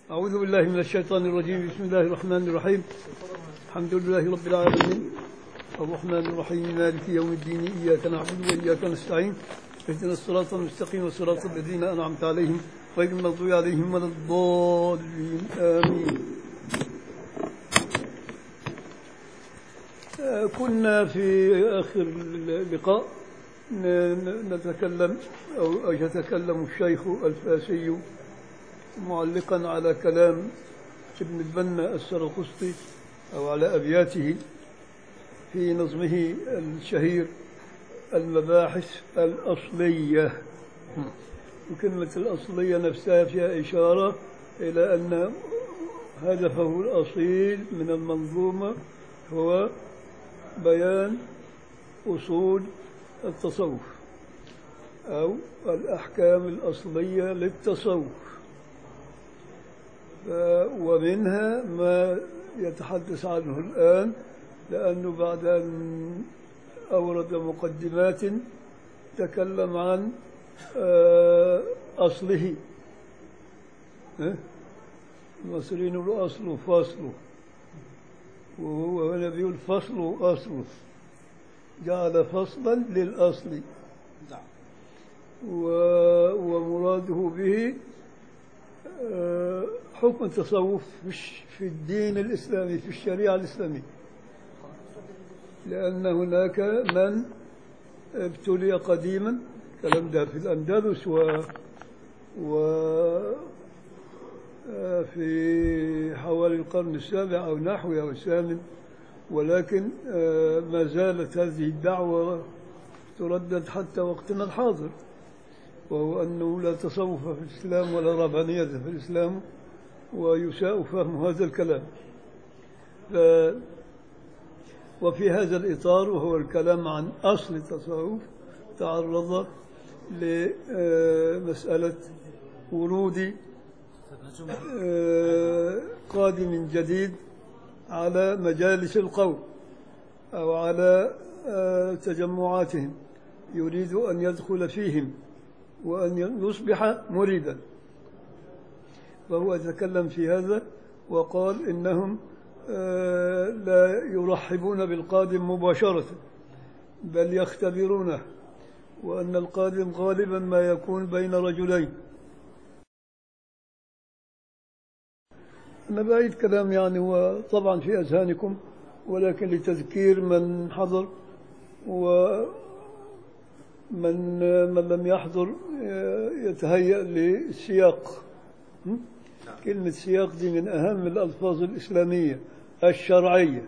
أعوذ بالله من الشيطان الرجيم بسم الله الرحمن الرحيم الحمد لله رب العالمين الرحمن الرحيم مالك يوم الدين إياك نعبد وإياك نستعين اهدنا الصراط المستقيم صراط الذين أنعمت عليهم غير المغضوب عليهم ولا الضالين آمين آه، كنا في آخر اللقاء ن- نتكلم أو يتكلم الشيخ الفاسي معلقا على كلام ابن البنا السرقسطي أو على أبياته في نظمه الشهير المباحث الأصلية وكلمة الأصلية نفسها فيها إشارة إلى أن هدفه الأصيل من المنظومة هو بيان أصول التصوف أو الأحكام الأصلية للتصوف ف- ومنها ما يتحدث عنه الآن لأنه بعد أن أورد مقدمات تكلم عن آه، أصله ها؟ المصريين يقولوا أصله فصله وهو هنا بيقول فصله أصله جعل فصلا للأصل نعم و- ومراده به آه، حكم التصوف في الش- في الدين الإسلامي في الشريعة الإسلامية لأن هناك من ابتلي قديما الكلام ده في الأندلس و, و آه، في حوالي القرن السابع أو نحوه أو الثامن ولكن آه، ما زالت هذه الدعوة تردد حتى وقتنا الحاضر وهو أنه لا تصوف في الإسلام ولا ربانية في الإسلام ويساء فهم هذا الكلام ف وفي هذا الإطار وهو الكلام عن أصل التصوف تعرض لمسألة ورود آه، قادم جديد على مجالس القوم أو على آه، تجمعاتهم يريد أن يدخل فيهم وأن يصبح مريدا فهو يتكلم في هذا وقال إنهم آه، لا يرحبون بالقادم مباشرة بل يختبرونه وأن القادم غالبا ما يكون بين رجلين أنا بعيد كلام يعني هو طبعا في أذهانكم ولكن لتذكير من حضر ومن من لم يحضر آه، يتهيأ للسياق م? كلمة سياق دي من أهم الألفاظ الإسلامية الشرعية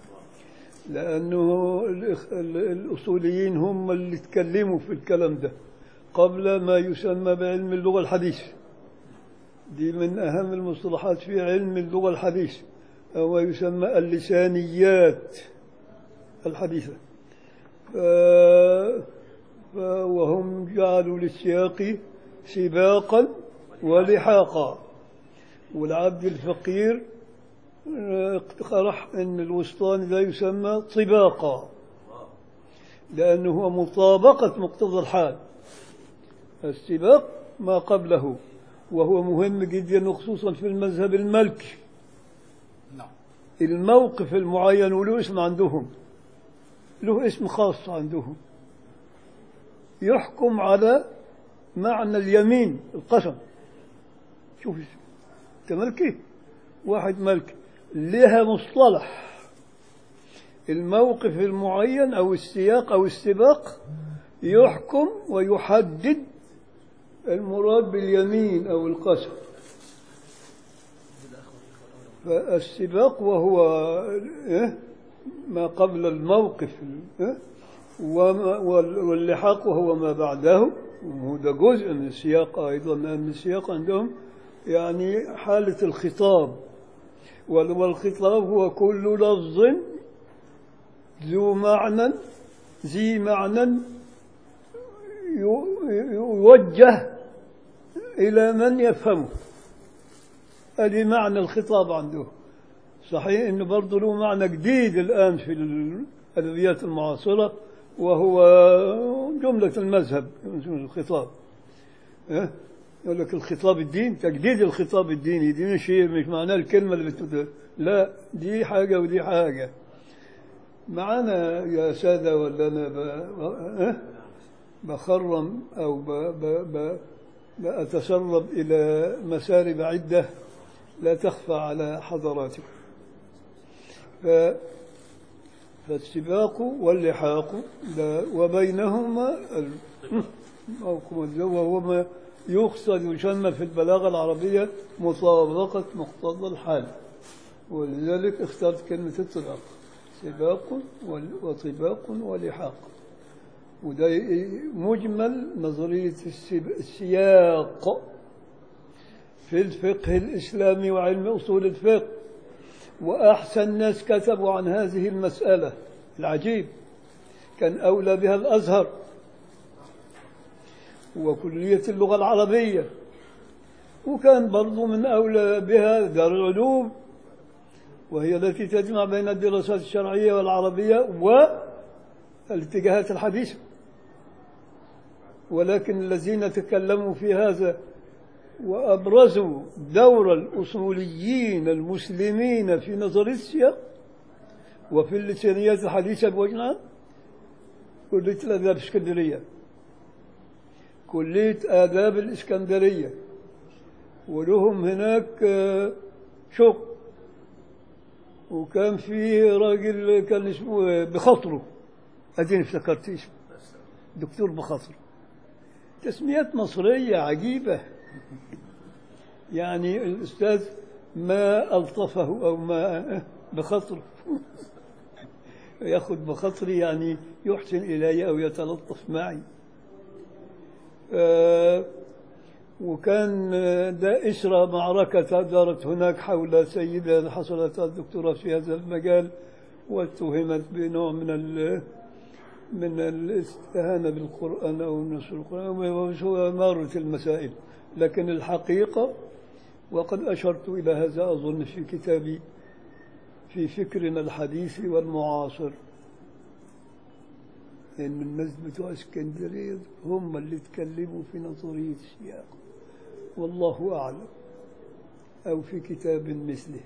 لأنه الإخ- ال- الأصوليين هم اللي تكلموا في الكلام ده قبل ما يسمى بعلم اللغة الحديث دي من أهم المصطلحات في علم اللغة الحديث أو ما يسمى اللسانيات الحديثة ف... ف... وهم جعلوا للسياق سباقا ولحاقا والعبد الفقير آه، اقترح أن الوسطاني لا يسمى طباقا لأنه هو مطابقة مقتضى الحال السباق ما قبله وهو مهم جدا وخصوصا في المذهب الملكي نعم الموقف المعين وله اسم عندهم له اسم خاص عندهم يحكم على معنى اليمين القسم شوف انت ملكي واحد ملكي لها مصطلح الموقف المعين او السياق او السباق يحكم ويحدد المراد باليمين او القسم فالسباق وهو إيه؟ ما قبل الموقف إيه؟ وما- وال- واللحاق وهو ما بعده وهو ده جزء من السياق أيضا لأن السياق عندهم يعني حالة الخطاب وال- والخطاب هو كل لفظ ذو معنى ذي معنى يو- يوجه إلى من يفهمه ادي معنى الخطاب عنده صحيح انه برضه له معنى جديد الان في الادبيات المعاصره وهو جمله المذهب الخطاب إيه؟ يقول لك الخطاب الدين تجديد الخطاب الديني دي مش مش معناه الكلمة اللي بتقول لا دي حاجة ودي حاجة معانا يا سادة ولا أنا ب... أه؟ بخرم أو ب... ب... ب... بأتسرب إلى مسارب عدة لا تخفى على حضراتكم ف... فالسباق واللحاق ده وبينهما ال... وهو ما يقصد يسمى في البلاغة العربية مطابقة مقتضى الحال ولذلك اخترت كلمة الطلاق سباق وال- وطباق ولحاق وده مجمل نظرية السب- السياق في الفقه الإسلامي وعلم أصول الفقه وأحسن ناس كتبوا عن هذه المسألة العجيب كان أولى بها الأزهر وكلية اللغة العربية وكان برضو من أولى بها دار العلوم وهي التي تجمع بين الدراسات الشرعية والعربية والاتجاهات الحديثة ولكن الذين تكلموا في هذا وأبرزوا دور الأصوليين المسلمين في نظرية السياق وفي اللسانيات الحديثة بوجه عام كلية الآداب الإسكندرية كلية آداب الإسكندرية ولهم هناك آه، شغل وكان في راجل كان اسمه بخاطره اديني افتكرت اسمه دكتور بخاطره تسميات مصرية عجيبة يعني الأستاذ ما ألطفه أو ما بخاطره ياخذ بخاطري يعني يحسن إلي أو يتلطف معي آه، وكان آه، ده إسرى معركة دارت هناك حول سيدة حصلت على الدكتوراه في هذا المجال واتهمت بنوع من ال من الاستهانة بالقرآن أو نصر القرآن ومارة المسائل لكن الحقيقة وقد أشرت إلى هذا أظن في كتابي في فكرنا الحديث والمعاصر لأن الناس بتوع اسكندرية هم اللي تكلموا في نظرية السياق والله أعلم أو في كتاب مثله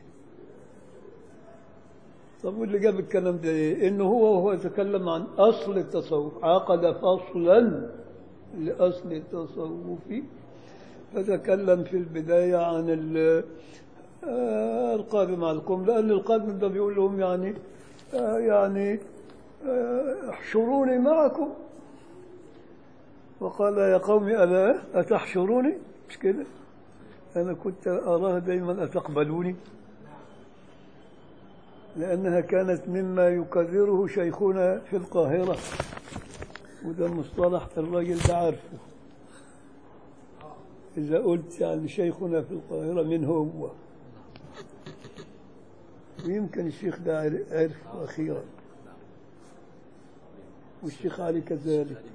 طب واللي جاب الكلام ده إيه؟ إنه هو وهو يتكلم عن أصل التصوف عقد فصلا لأصل التصوف فتكلم في البداية عن ال- آه، القادم مع القوم لأن القادم ده بيقول لهم يعني آه، يعني آه، احشروني معكم وقال يا قوم ألا أتحشروني مش كده أنا كنت أراه دائما أتقبلوني لأنها كانت مما يكرره شيخنا في القاهرة وده مصطلح الراجل ده عارفه إذا قلت يعني شيخنا في القاهرة من هو ويمكن الشيخ ده عر- عرفه أخيرا والشيخ علي كذلك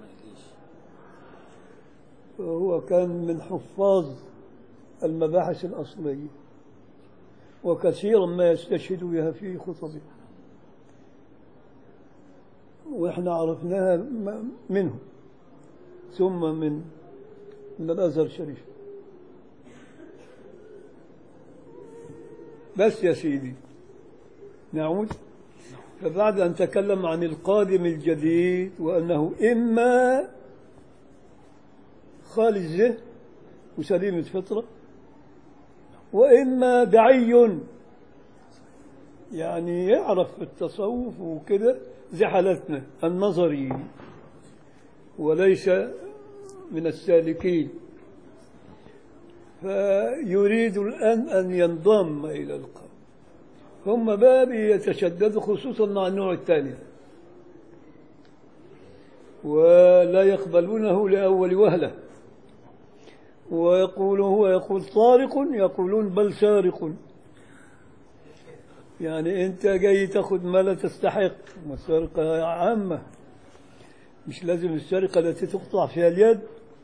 وهو كان من حفاظ المباحث الأصلية وكثيرا ما يستشهد بها في خطبه واحنا عرفناها م- منه ثم من من الازهر الشريف بس يا سيدي نعود فبعد ان تكلم عن القادم الجديد وانه اما خالي الذهن وسليم الفطره وإما دعي يعني يعرف التصوف وكده زي حالتنا النظري وليس من السالكين فيريد الآن أن ينضم إلى القوم هم باب يتشدد خصوصا مع النوع الثاني ولا يقبلونه لأول وهلة ويقول هو يقول طارق يقولون بل سارق يعني انت جاي تاخذ ما لا تستحق والسرقه عامه مش لازم السرقه التي تقطع فيها اليد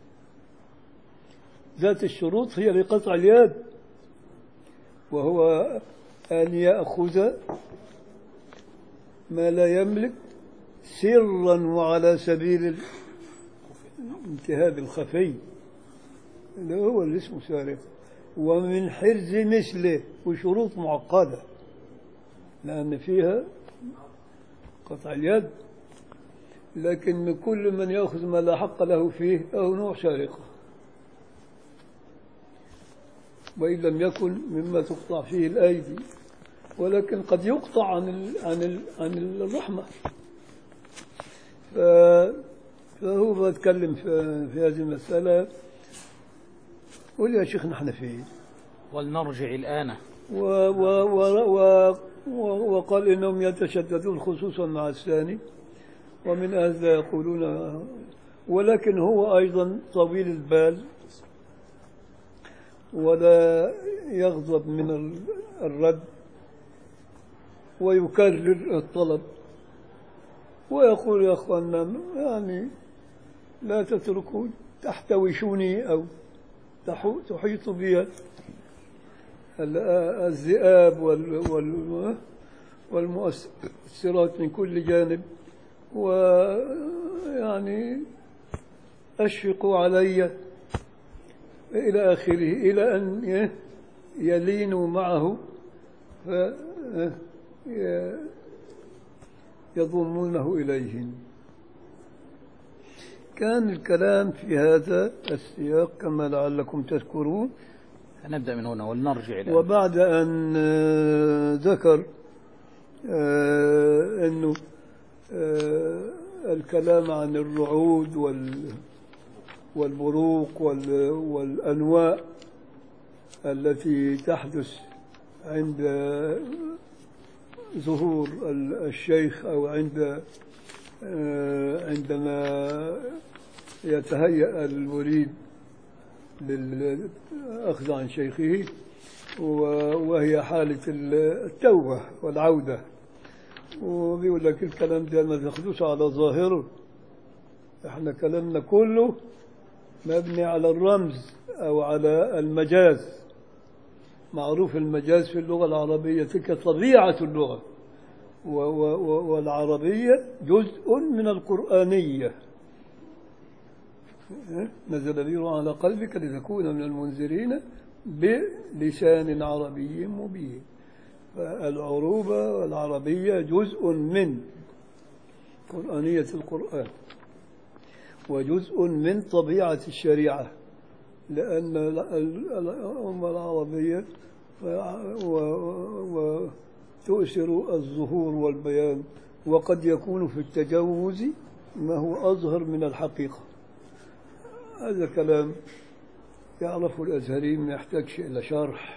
ذات الشروط هي لقطع اليد وهو ان ياخذ ما لا يملك سرا وعلى سبيل الانتهاب الخفي اللي هو اللي اسمه سارق ومن حرز مثله وشروط معقدة لأن فيها قطع اليد لكن كل من يأخذ ما لا حق له فيه أو نوع سرقة وإن لم يكن مما تقطع فيه الأيدي ولكن قد يقطع عن ال عن ال عن الرحمة ف- فهو بتكلم في, في هذه المسألة قول يا شيخنا احنا فين ولنرجع الآن و و و و و وقال إنهم يتشددون خصوصا مع الثاني ومن هذا يقولون ولكن هو أيضا طويل البال ولا يغضب من ال- الرد ويكرر الطلب ويقول يا أخوانا يعني لا تتركوا تحتوشوني أو تحو- تحيط بي ال- الذئاب وال وال والمؤثرات من كل جانب ويعني أشفقوا علي إلى آخره إلى أن ي- يلينوا معه ف ي- يضمونه إليهم كان الكلام في هذا السياق كما لعلكم تذكرون نبدأ من هنا ولنرجع الآن وبعد أن آه، ذكر آه، أنه آه، الكلام عن الرعود وال والبروق وال- والأنواء التي تحدث عند ظهور ال- الشيخ أو عند آه، عندما يتهيأ المريد للأخذ عن شيخه و- وهي حالة التوبة والعودة وبيقول لك الكلام ده ما تاخدوش على ظاهره احنا كلامنا كله مبني على الرمز أو على المجاز معروف المجاز في اللغة العربية تلك طبيعة اللغة و- و- و- والعربية جزء من القرآنية نزل به على قلبك لتكون من المنذرين بلسان عربي مبين فالعروبة والعربية جزء من قرآنية القرآن وجزء من طبيعة الشريعة لأن ال- ال- الأمة العربية و- و- وتؤثر الظهور والبيان وقد يكون في التجوز ما هو أظهر من الحقيقة هذا كلام يعرفه الأزهريين ما يحتاجش إلى شرح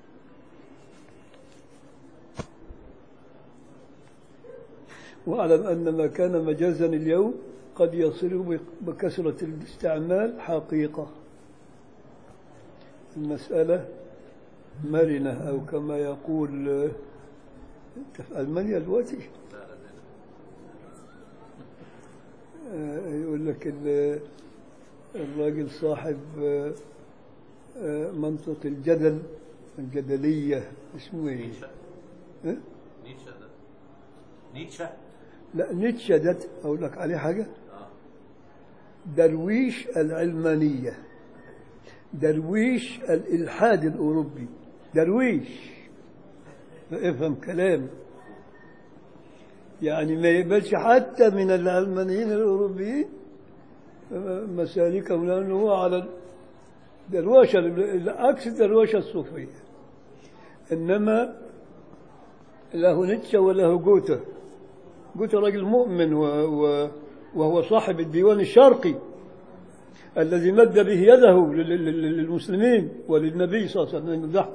واعلم أن ما كان مجازا اليوم قد يصل بكثرة الاستعمال حقيقة المسألة مرنة أو كما يقول آه، أنت في ألمانيا دلوقتي آه، يقول لك ال- الراجل صاحب آه، آه، منطق الجدل الجدلية اسمه ايه؟ ها؟ نيتشه ده نيتشه لا نيتشه ده أقول لك عليه حاجة درويش العلمانية درويش الإلحاد الأوروبي درويش افهم كلام يعني ما يقبلش حتى من العلمانيين الأوروبيين مسالكهم لأنه هو على درواشة عكس الدرواشة الصوفية إنما له نيتشه وله جوته جوته راجل مؤمن و و وهو صاحب الديوان الشرقي الذي مد به يده لل- لل- للمسلمين وللنبي صلى الله عليه وسلم يمدحه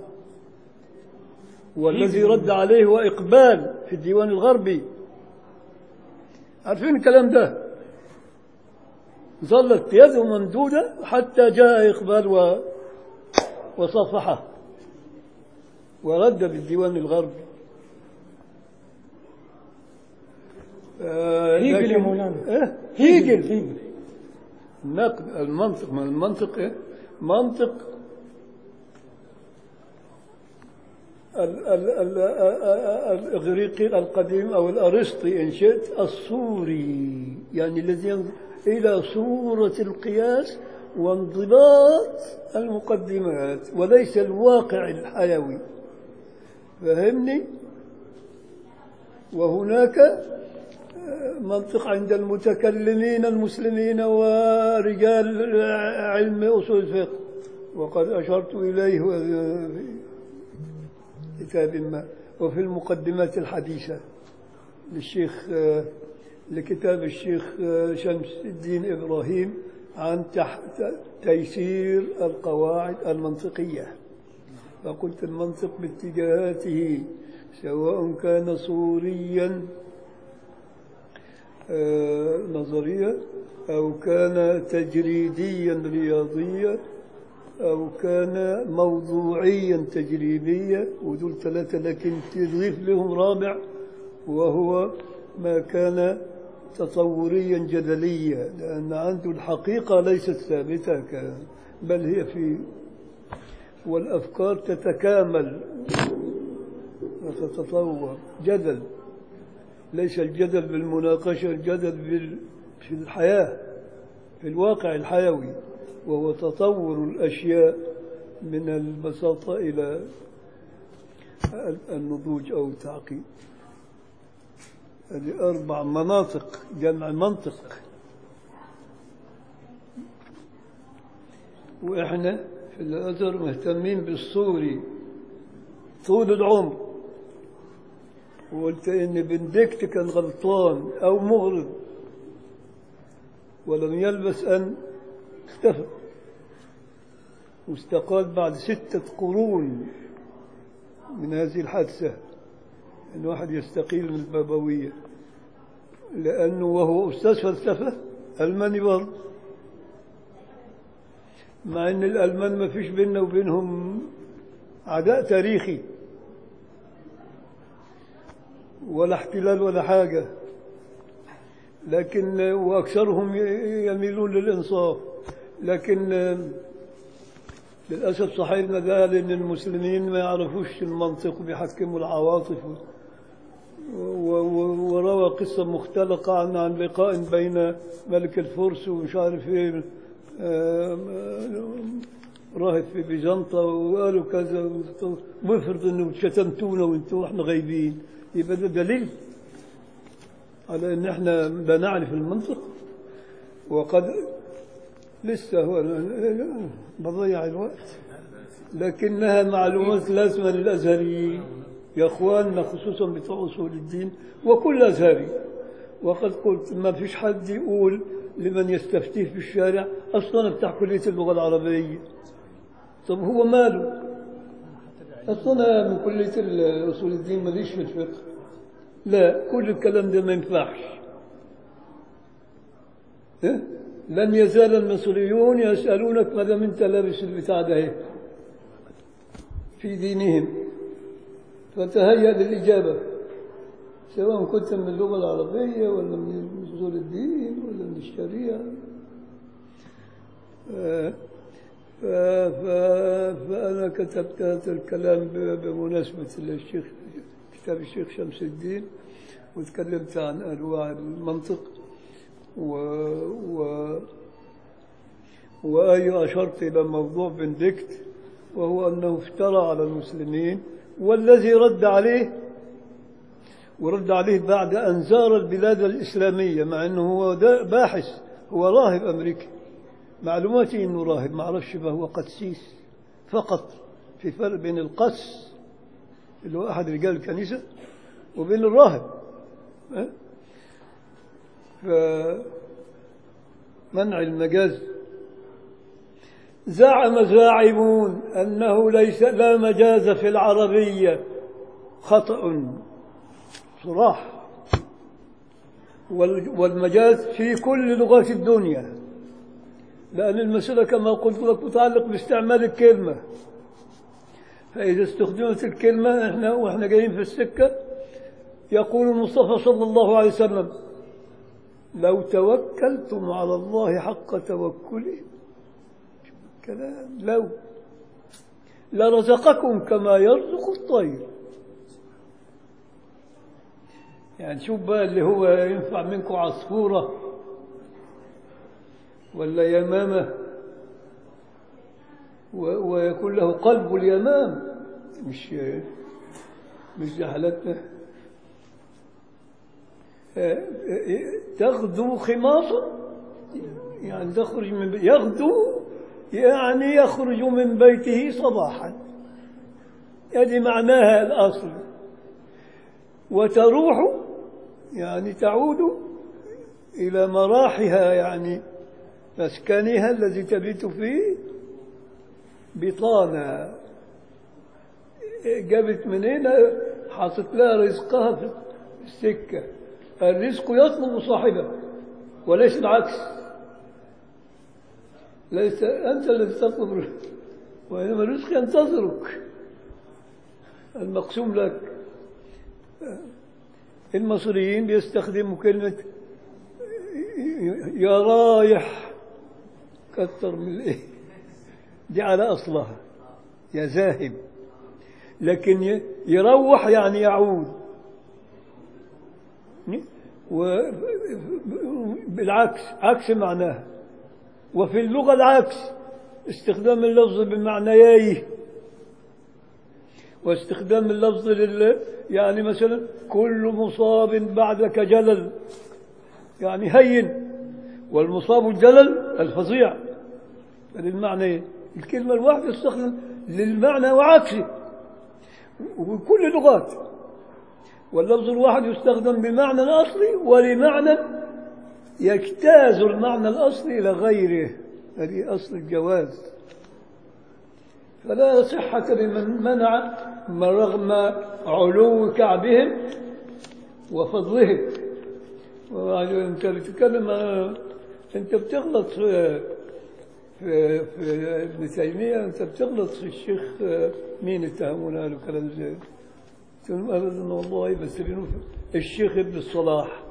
والذي رد عليه هو إقبال في الديوان الغربي عارفين الكلام ده ظلت يده ممدودة حتى جاء إقبال و... وصافحه ورد بالديوان الغربي آه، هيجل يا لكن- مولانا. إيه؟ هيجل هيجل النقد المنطق ما المنطق إيه؟ منطق ال- ال- ال- الإغريقي القديم أو الأرسطي إن شئت الصوري يعني الذي ينظر إلى صورة القياس وانضباط المقدمات وليس الواقع الحيوي فهمني وهناك آه، منطق عند المتكلمين المسلمين ورجال علم أصول الفقه وقد أشرت إليه في كتاب ما وفي المقدمات الحديثة للشيخ آه، لكتاب الشيخ آه، شمس الدين إبراهيم عن تحت تيسير القواعد المنطقية فقلت المنطق باتجاهاته سواء كان صوريا آه، نظريا أو كان تجريديا رياضيا أو كان موضوعيا تجريبيا ودول ثلاثة لكن تضيف لهم رابع وهو ما كان تطوريا جدليا لأن عنده الحقيقة ليست ثابتة ك- بل هي في والأفكار تتكامل وتتطور جدل ليس الجدل بالمناقشة الجدل بال... في الحياة في الواقع الحيوي وهو تطور الأشياء من البساطة إلى النضوج أو التعقيد هذه أربع مناطق جمع منطق وإحنا في الأزهر مهتمين بالصوري طول العمر وقلت إن بندكت كان غلطان أو مغرض ولم يلبس أن اختفى واستقال بعد ستة قرون من هذه الحادثة أن واحد يستقيل من البابوية لأنه وهو أستاذ فلسفة ألماني برضه مع أن الألمان ما فيش بيننا وبينهم عداء تاريخي ولا احتلال ولا حاجة لكن وأكثرهم يميلون للإنصاف لكن للأسف صحيحنا ده لأن المسلمين ما يعرفوش المنطق وبيحكموا العواطف و- و- وروى قصة مختلقة عن عن لقاء بين ملك الفرس ومش عارف ايه آم، آم، راهب في بيزنطة وقالوا كذا وافرض انه شتمتونا وانتوا احنا غايبين يبقى ده دليل على ان احنا لا نعرف المنطق وقد لسه هو بضيع الوقت لكنها معلومات لازمة للأزهريين يا أخواننا خصوصا بتوع أصول الدين وكل أزهري وقد قلت ما فيش حد يقول لمن يستفتيه في الشارع أصلا أنا بتاع كلية اللغة العربية طب هو ماله أصلا أنا من كلية ال- أصول الدين ماليش في الفقه لا كل الكلام ده ما ينفعش إيه؟ لن يزال المصريون يسألونك ما دام أنت لابس البتاع ده إيه؟ في دينهم فتهيأ للإجابة سواء كنت من اللغة العربية ولا من أصول الدين ولا من الشريعة آه، ف- ف- فأنا كتبت هذا الكلام ب- بمناسبة الشيخ كتاب الشيخ شمس الدين وتكلمت عن أنواع المنطق و, و وأي أشرت إلى موضوع بندكت وهو أنه افترى على المسلمين والذي رد عليه ورد عليه بعد أن زار البلاد الإسلامية مع أنه هو دا- باحث هو راهب أمريكي معلوماتي أنه راهب ما أعرفش ما هو قسيس فقط في فرق بين القس اللي هو أحد رجال الكنيسة وبين الراهب أه؟ فمنع المجاز زعم زاعمون أنه ليس لا مجاز في العربية خطأ صراح وال- والمجاز في كل لغات الدنيا لأن المسألة كما قلت لك متعلق باستعمال الكلمة فإذا استخدمت الكلمة إحنا وإحنا جايين في السكة يقول المصطفى صلى الله عليه وسلم لو توكلتم على الله حق توكله كلام لو لرزقكم كما يرزق الطير يعني شوف بقى اللي هو ينفع منكم عصفورة ولا يمامة و- ويكون له قلب اليمام مش مش زي حالتنا آه، آه، تغدو خماصا يعني تخرج من بي- يغدو يعني يخرج من بيته صباحا هذه معناها الأصل وتروح يعني تعود إلى مراحها يعني مسكنها الذي تبيت فيه بطانة جابت من هنا حاطط لها رزقها في السكة الرزق يطلب صاحبه وليس العكس ليس أنت الذي تطلب الرزق وإنما الرزق ينتظرك المقسوم لك المصريين بيستخدموا كلمة يا رايح كتر من الايه دي على أصلها يا ذاهب لكن ي- يروح يعني يعود وبالعكس عكس معناها وفي اللغة العكس استخدام اللفظ بمعنييه واستخدام اللفظ لل يعني مثلا كل مصاب بعدك جلل يعني هين والمصاب الجلل الفظيع للمعنى الكلمة الواحدة تستخدم للمعنى وعكسه وكل اللغات واللفظ الواحد يستخدم بمعنى الأصلي ولمعنى يجتاز المعنى الأصلي إلى غيره هذه أصل الجواز فلا صحة لمن منع من رغم علو كعبهم وفضلهم وبعدين انت بتتكلم عن- انت بتغلط في في, في ابن تيمية انت بتغلط في الشيخ مين اتهمونا له كلام زي قلت لهم ابدا والله بس بينو- الشيخ ابن الصلاح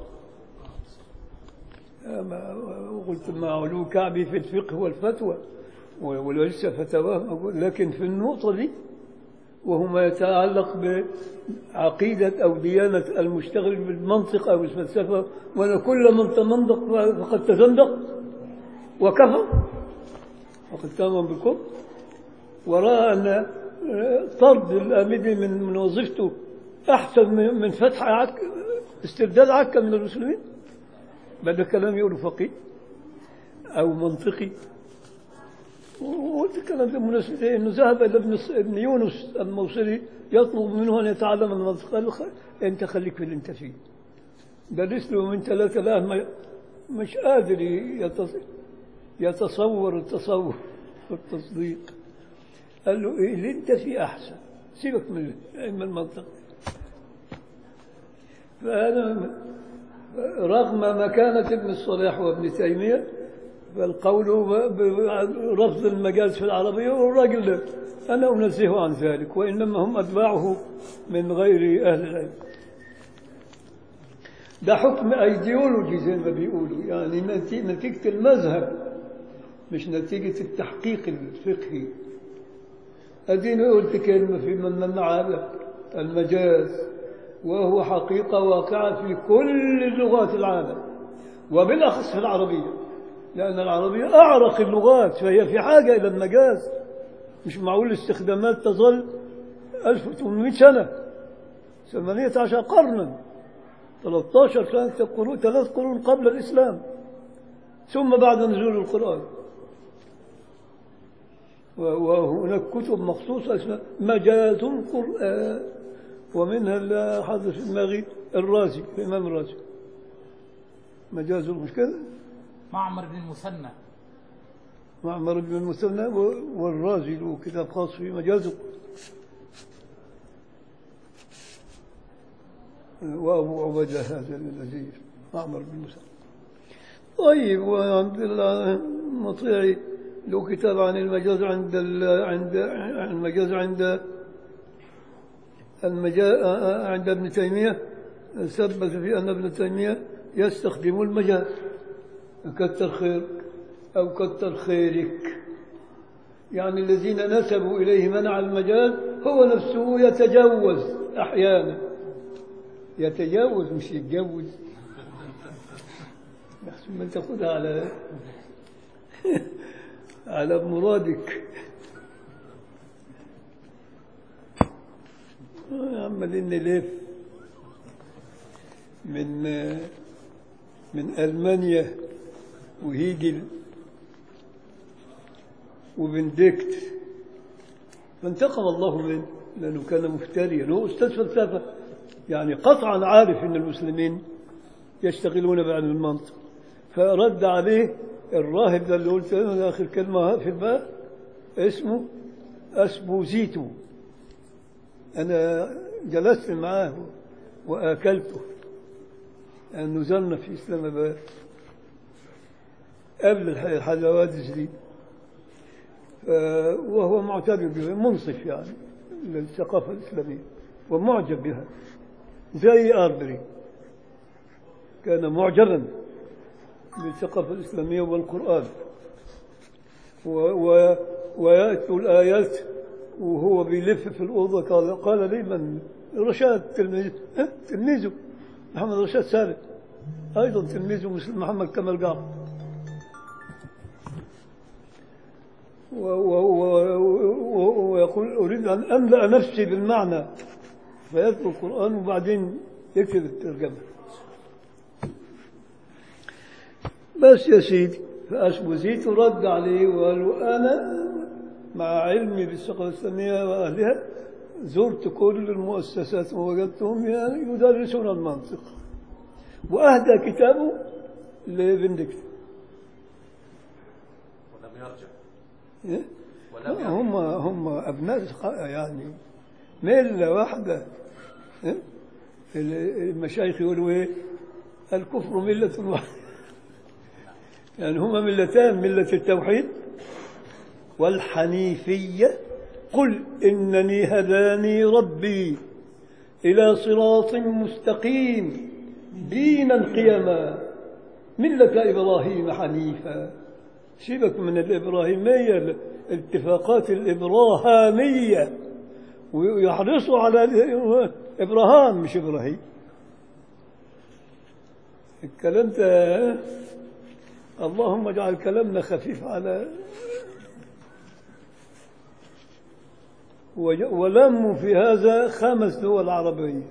أما- وقلت مع علو كعبي في الفقه والفتوى ولسه فتواه موجود. لكن في النقطة دي وهو ما يتعلق بعقيدة أو ديانة المشتغل بالمنطق أو الفلسفة وأنا كل من تمنطق فقد تزندق وكفر وقد تمام بالكفر ورأى أن طرد الآمدي من من وظيفته أحسن من من فتح عك استبدال عكا من المسلمين بل كلام يقول فقيه أو منطقي وقلت الكلام ده مناسب إيه؟ انه ذهب الى ابن ابن يونس الموصلي يطلب منه ان يتعلم المنطق قال له خ- انت خليك في اللي انت فيه درس له من ثلاثة الآن ما- مش قادر يتص- يتصور التصور والتصديق قال له إيه اللي انت فيه احسن سيبك من علم المنطق فانا رغم مكانة ابن الصلاح وابن تيمية فالقول ب- برفض المجاز في العربية والراجل ده أنا أنزهه عن ذلك وإنما هم أتباعه من غير أهل العلم ده حكم أيديولوجي زي ما بيقولوا يعني نتي- نتيجة المذهب مش نتيجة التحقيق الفقهي أديني قلت كلمة في من منع المجاز وهو حقيقة واقعة في كل لغات العالم وبالأخص في العربية لأن العربية أعرق اللغات فهي في حاجة إلى المجاز مش معقول الاستخدامات تظل 1800 سنة 18 قرنا 13 سنة قرون ثلاث قرون قبل الإسلام ثم بعد نزول القرآن و- وهناك كتب مخصوصة اسمها مجاز القرآن ومنها اللي حاضر في دماغي الرازي الإمام الرازي مجاز مش كده معمر بن المثنى معمر بن المثنى و- والرازي له كتاب خاص في مجازه وأبو عبيدة هذا الذي معمر بن المثنى طيب وعند المطيعي له كتاب عن المجاز عند ال- عند عن المجاز عند المجاز عند ابن تيمية ثبت في أن ابن تيمية يستخدم المجاز كتر خيرك أو كتر خيرك يعني الذين نسبوا إليه منع المجاز هو نفسه يتجوز أحيانا يتجاوز مش يتجوز أحسن ما تاخذها على على مرادك عمالين نلف من من ألمانيا وهيجل وبندكت فانتقم الله منه لأنه كان مفتريا هو أستاذ فلسفة يعني قطعا عارف أن المسلمين يشتغلون بعلم المنطق فرد عليه الراهب ده اللي قلت له آخر كلمة في الباب اسمه أسبوزيتو أنا جلست معاه وآكلته لأنه زرنا في إسلام آباد قبل الح- الحوادث دي ف- وهو معتبر بها منصف يعني للثقافة الإسلامية ومعجب بها زي آربري كان معجبا بالثقافة الإسلامية والقرآن و و ويأتي الآيات وهو بيلف في الأوضة قال, قال لي من رشاد تلميذ أه؟ تلميذه محمد رشاد سالم أيضا تلميذه مثل محمد كمال قاع و- و- و- و- ويقول أريد أن أملأ نفسي بالمعنى فيذكر القرآن وبعدين يكتب الترجمة بس يا سيدي فأسبوزيت رد عليه وقال له أنا مع علمي بالثقافة الإسلامية وأهلها زرت كل المؤسسات ووجدتهم يعني يدرسون المنطق وأهدى كتابه لبندكت ولم يرجع إيه؟ ولم يرجع هم هم أبناء ثقا- يعني ملة واحدة إيه؟ ال- المشايخ يقولوا إيه الكفر ملة واحدة يعني هما ملتان ملة التوحيد والحنيفية قل إنني هداني ربي إلى صراط مستقيم دينا قيما ملة إبراهيم حنيفا سيبك من الإبراهيمية الاتفاقات الإبراهامية ويحرصوا على إبراهام مش إبراهيم الكلام ده اللهم اجعل كلامنا خفيف على وج- ولموا في هذا خمس دول عربية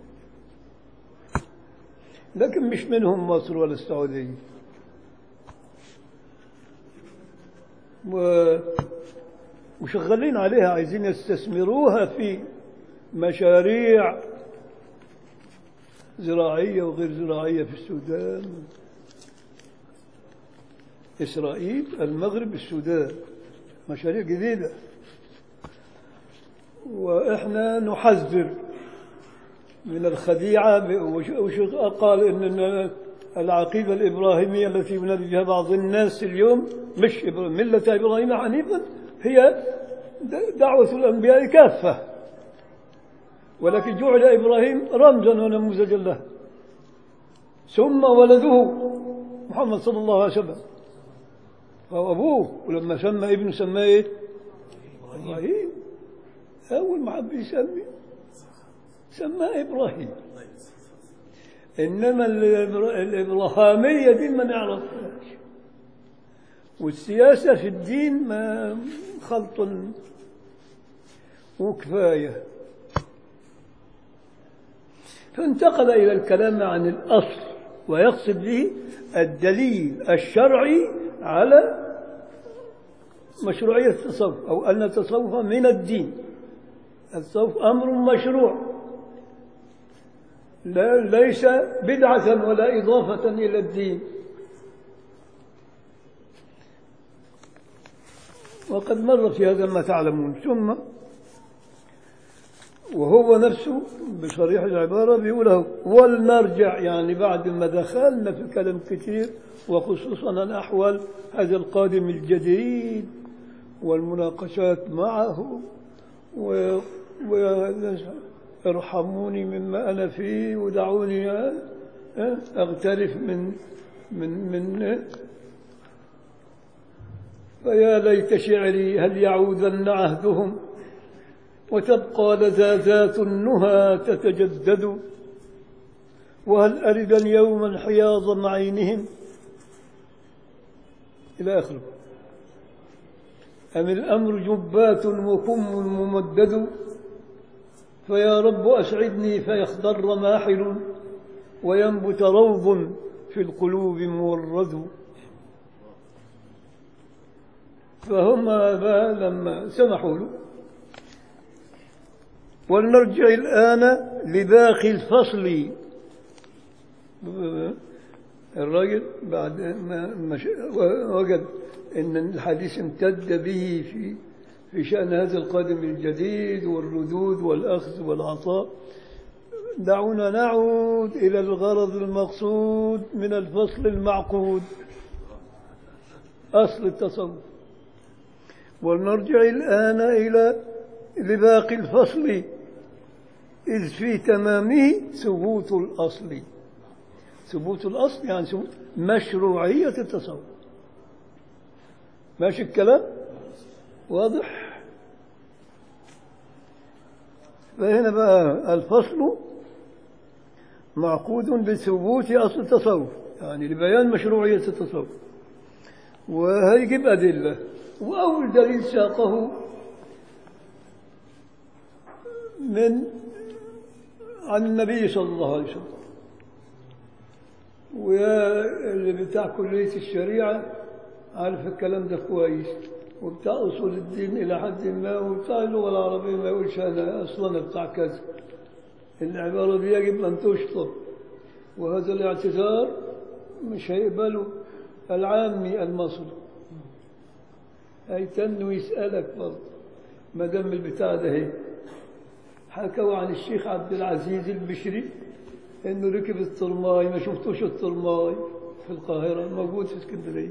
لكن مش منهم مصر ولا السعودية و... وشغالين عليها عايزين يستثمروها في مشاريع زراعية وغير زراعية في السودان إسرائيل المغرب السودان مشاريع جديدة وإحنا نحذر من الخديعة ب- وش وش قال إن العقيدة الإبراهيمية التي ينادي بها بعض الناس اليوم مش إبرا- ملة إبراهيم حنيفا هي د- دعوة الأنبياء كافة ولكن جعل إبراهيم رمزا ونموذجا له ثم ولده محمد صلى الله عليه وسلم فهو أبوه ولما سمى ابنه سماه إيه؟ إبراهيم أول ما حب يسمي سماه إبراهيم إنما الإبرا- الإبراهامية دي ما نعرفهاش والسياسة في الدين ما خلط وكفاية فانتقل إلى الكلام عن الأصل ويقصد به الدليل الشرعي على مشروعية التصوف أو أن التصوف من الدين التصوف أمر مشروع لا ليس بدعة ولا إضافة إلى الدين وقد مر في هذا ما تعلمون ثم وهو نفسه بصريح العبارة بيقوله ولنرجع يعني بعد ما دخلنا في كلام كثير وخصوصا عن أحوال هذا القادم الجديد والمناقشات معه و... و... ارحموني مما أنا فيه ودعوني أه؟ أغترف من من من فيا ليت شعري هل يعودن عهدهم وتبقى لذاذات النهى تتجدد وهل أردا يوما حياض عينهم إلى آخره أم الأمر جبات وكم ممدد فيا رب أسعدني فيخضر ماحل وينبت روض في القلوب مورد فهم بقى لما سمحوا له ولنرجع الآن لباقي الفصل الراجل بعد ما ما ش- وجد ان الحديث امتد به في في شأن هذا القادم الجديد والردود والأخذ والعطاء دعونا نعود إلى الغرض المقصود من الفصل المعقود أصل التصوف ولنرجع الآن إلى لباقي الفصل إذ في تمامه ثبوت الأصل ثبوت الأصل يعني ثبوت مشروعية التصوف ماشي الكلام واضح فهنا بقى الفصل معقود بثبوت أصل التصوف يعني لبيان مشروعية التصوف وهيجيب أدلة وأول دليل ساقه من عن النبي صلى الله عليه وسلم ويا اللي بتاع كلية الشريعة عارف الكلام ده كويس وبتاع أصول الدين إلى حد ما وبتاع اللغة العربية ما يقولش أنا أصلا بتاع كذا العبارة دي يجب أن تشطب وهذا الاعتذار مش هيقبله العامي المصري هيتن ويسألك برضه ما دام البتاع ده هي حكوا عن الشيخ عبد العزيز البشري انه ركب الطرماي ما شفتوش الطرماي في القاهرة موجود في اسكندرية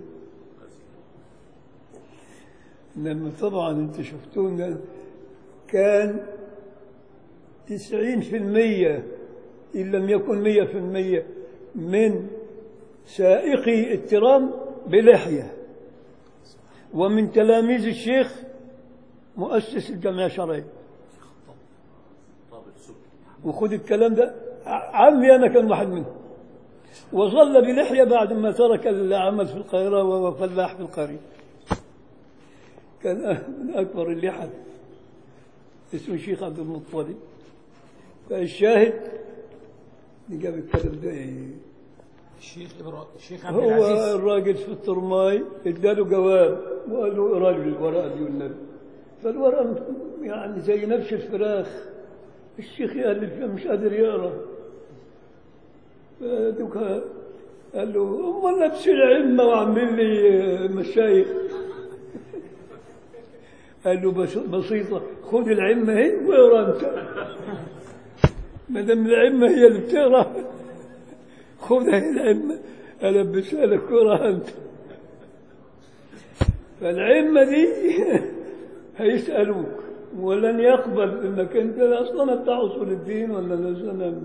لما طبعا انت شفتوه كان تسعين في المية إن لم يكن مية في المية من سائقي الترام بلحية ومن تلاميذ الشيخ مؤسس الجمعية الشرعية طابق سكي وخد الكلام ده ع- عمي أنا كان واحد منهم وظل بلحية بعد ما ترك العمل في القاهرة وهو فلاح في القرية كان من أكبر اللحى اسمه الشيخ عبد المطلب فالشاهد اللي جاب الكلام ده إيه؟ الشيخ إبراهيم الشيخ عبد هو العزيز الراجل في الطرماي اداله جواب وقال له اقرا لي الورقه دي والنبي فالورقه يعني زي نفس الفراخ الشيخ يقلب فيها مش قادر يقرا فدوك قال له امال نفس العمه وعامل لي مشايخ قال له بس بسيطه خد العمه اهي واقرا انت ما دام العمه هي اللي بتقرا خذها العمة ألبسها لك كرة أنت فالعمة دي هيسألوك ولن يقبل انك انت اصلا بتاع اصول الدين ولا مثلا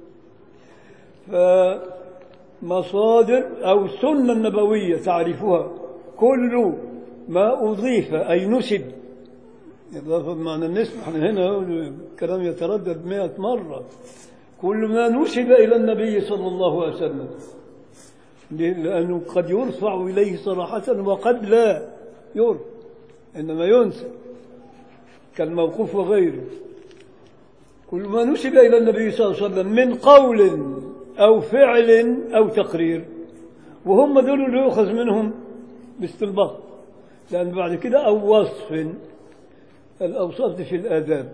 فمصادر او السنه النبويه تعرفها كل ما اضيف اي نسب إضافة بمعنى النسبة احنا هنا الكلام يتردد مئة مرة كل ما نسب إلى النبي صلى الله عليه وسلم لأنه قد يرفع إليه صراحة وقد لا يرفع إنما ينسب كالموقوف وغيره كل ما نسب إلى النبي صلى الله عليه وسلم من قول أو فعل أو تقرير وهم دول اللي يؤخذ منهم باستنباط لأن بعد كده أو وصف الأوصاف دي في الآداب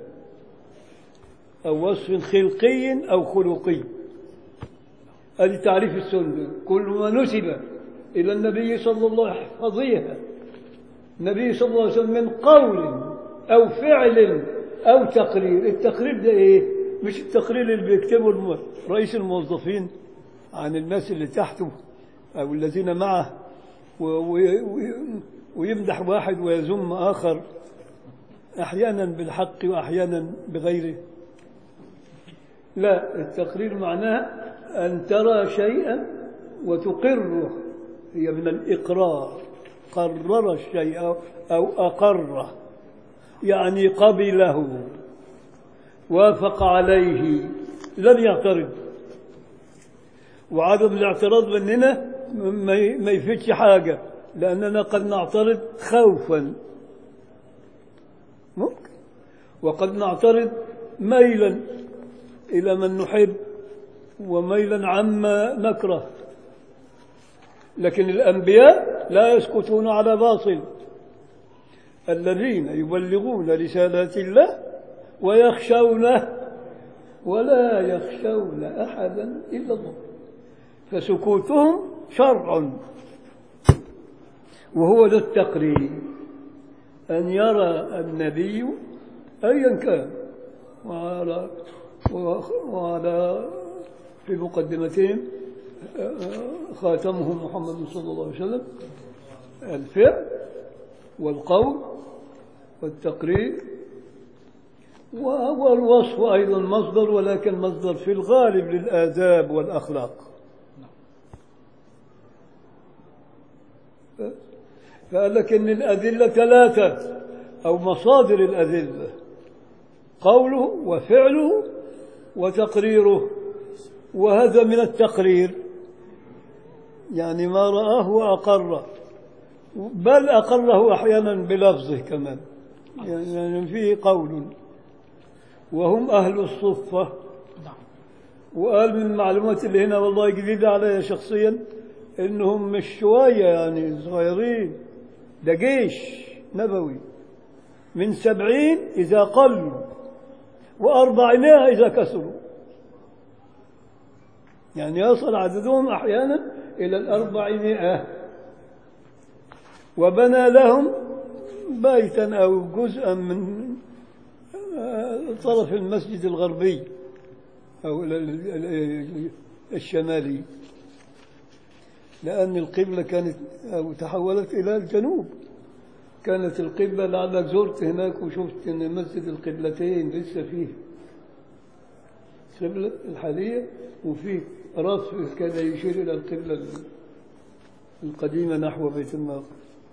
أو وصف خلقي أو خلقي هذه تعريف السنة كل ما نسب إلى النبي صلى الله عليه وسلم حفظيها النبي صلى الله عليه وسلم من قول أو فعل أو تقرير التقرير ده إيه مش التقرير اللي بيكتبه الم- رئيس الموظفين عن الناس اللي تحته أو الذين معه و- و- و- ويمدح واحد ويذم آخر أحيانا بالحق وأحيانا بغيره لا التقرير معناه أن ترى شيئا وتقره هي من الإقرار قرر الشيء أو- أو أقره يعني قبله وافق عليه لم يعترض وعدم الاعتراض مننا ما ي- ما يفيدش حاجة لأننا قد نعترض خوفا ممكن وقد نعترض ميلا إلى من نحب وميلا عما نكره لكن الأنبياء لا يسكتون على باطل الذين يبلغون رسالات الله ويخشونه ولا يخشون أحدا إلا الله فسكوتهم شرع وهو ذا التقرير أن يرى النبي أيا كان وعلى, وعلى في مقدمتهم خاتمهم محمد صلى الله عليه وسلم الفعل والقول والتقرير والوصف أيضا مصدر ولكن مصدر في الغالب للآداب والأخلاق فقال لك إن الأدلة ثلاثة أو مصادر الأدلة قوله وفعله وتقريره وهذا من التقرير يعني ما رآه وأقره بل أقره أحيانا بلفظه كمان يعني فيه قول وهم أهل الصفة نعم وقال من المعلومات اللي هنا والله جديدة علي شخصيا إنهم مش شوية يعني صغيرين ده جيش نبوي من سبعين إذا قلوا وأربعمائة إذا كسروا يعني يصل عددهم أحيانا إلى الأربعمائة وبنى لهم بيتا أو جزءا من آه، طرف المسجد الغربي أو ال- ال- ال- الشمالي لأن القبلة كانت أو تحولت إلى الجنوب كانت القبلة لعلك زرت هناك وشفت أن مسجد القبلتين لسه فيه القبلة الحالية وفيه رصف كان يشير إلى القبلة القديمة نحو بيت المقدس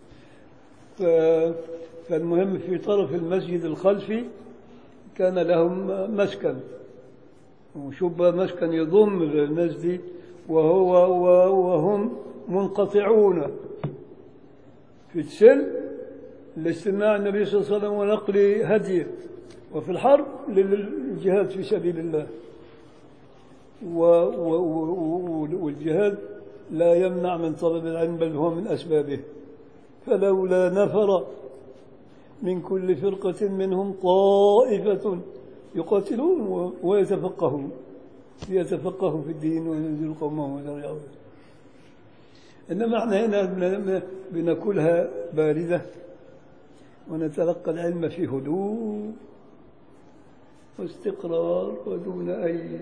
ف- فالمهم في طرف المسجد الخلفي كان لهم مسكن وشبه مسكن يضم الناس دي وهو وهم منقطعون في السلم لاستماع النبي صلى الله عليه وسلم ونقل هديه وفي الحرب للجهاد في سبيل الله و و و والجهاد لا يمنع من طلب العلم بل هو من أسبابه فلولا نفر من كل فرقة منهم طائفة يقاتلون و- ويتفقهون ليتفقهوا في الدين وينزلوا قومهم ويرجعون إنما احنا هنا بن- بناكلها باردة ونتلقى العلم في هدوء واستقرار ودون أي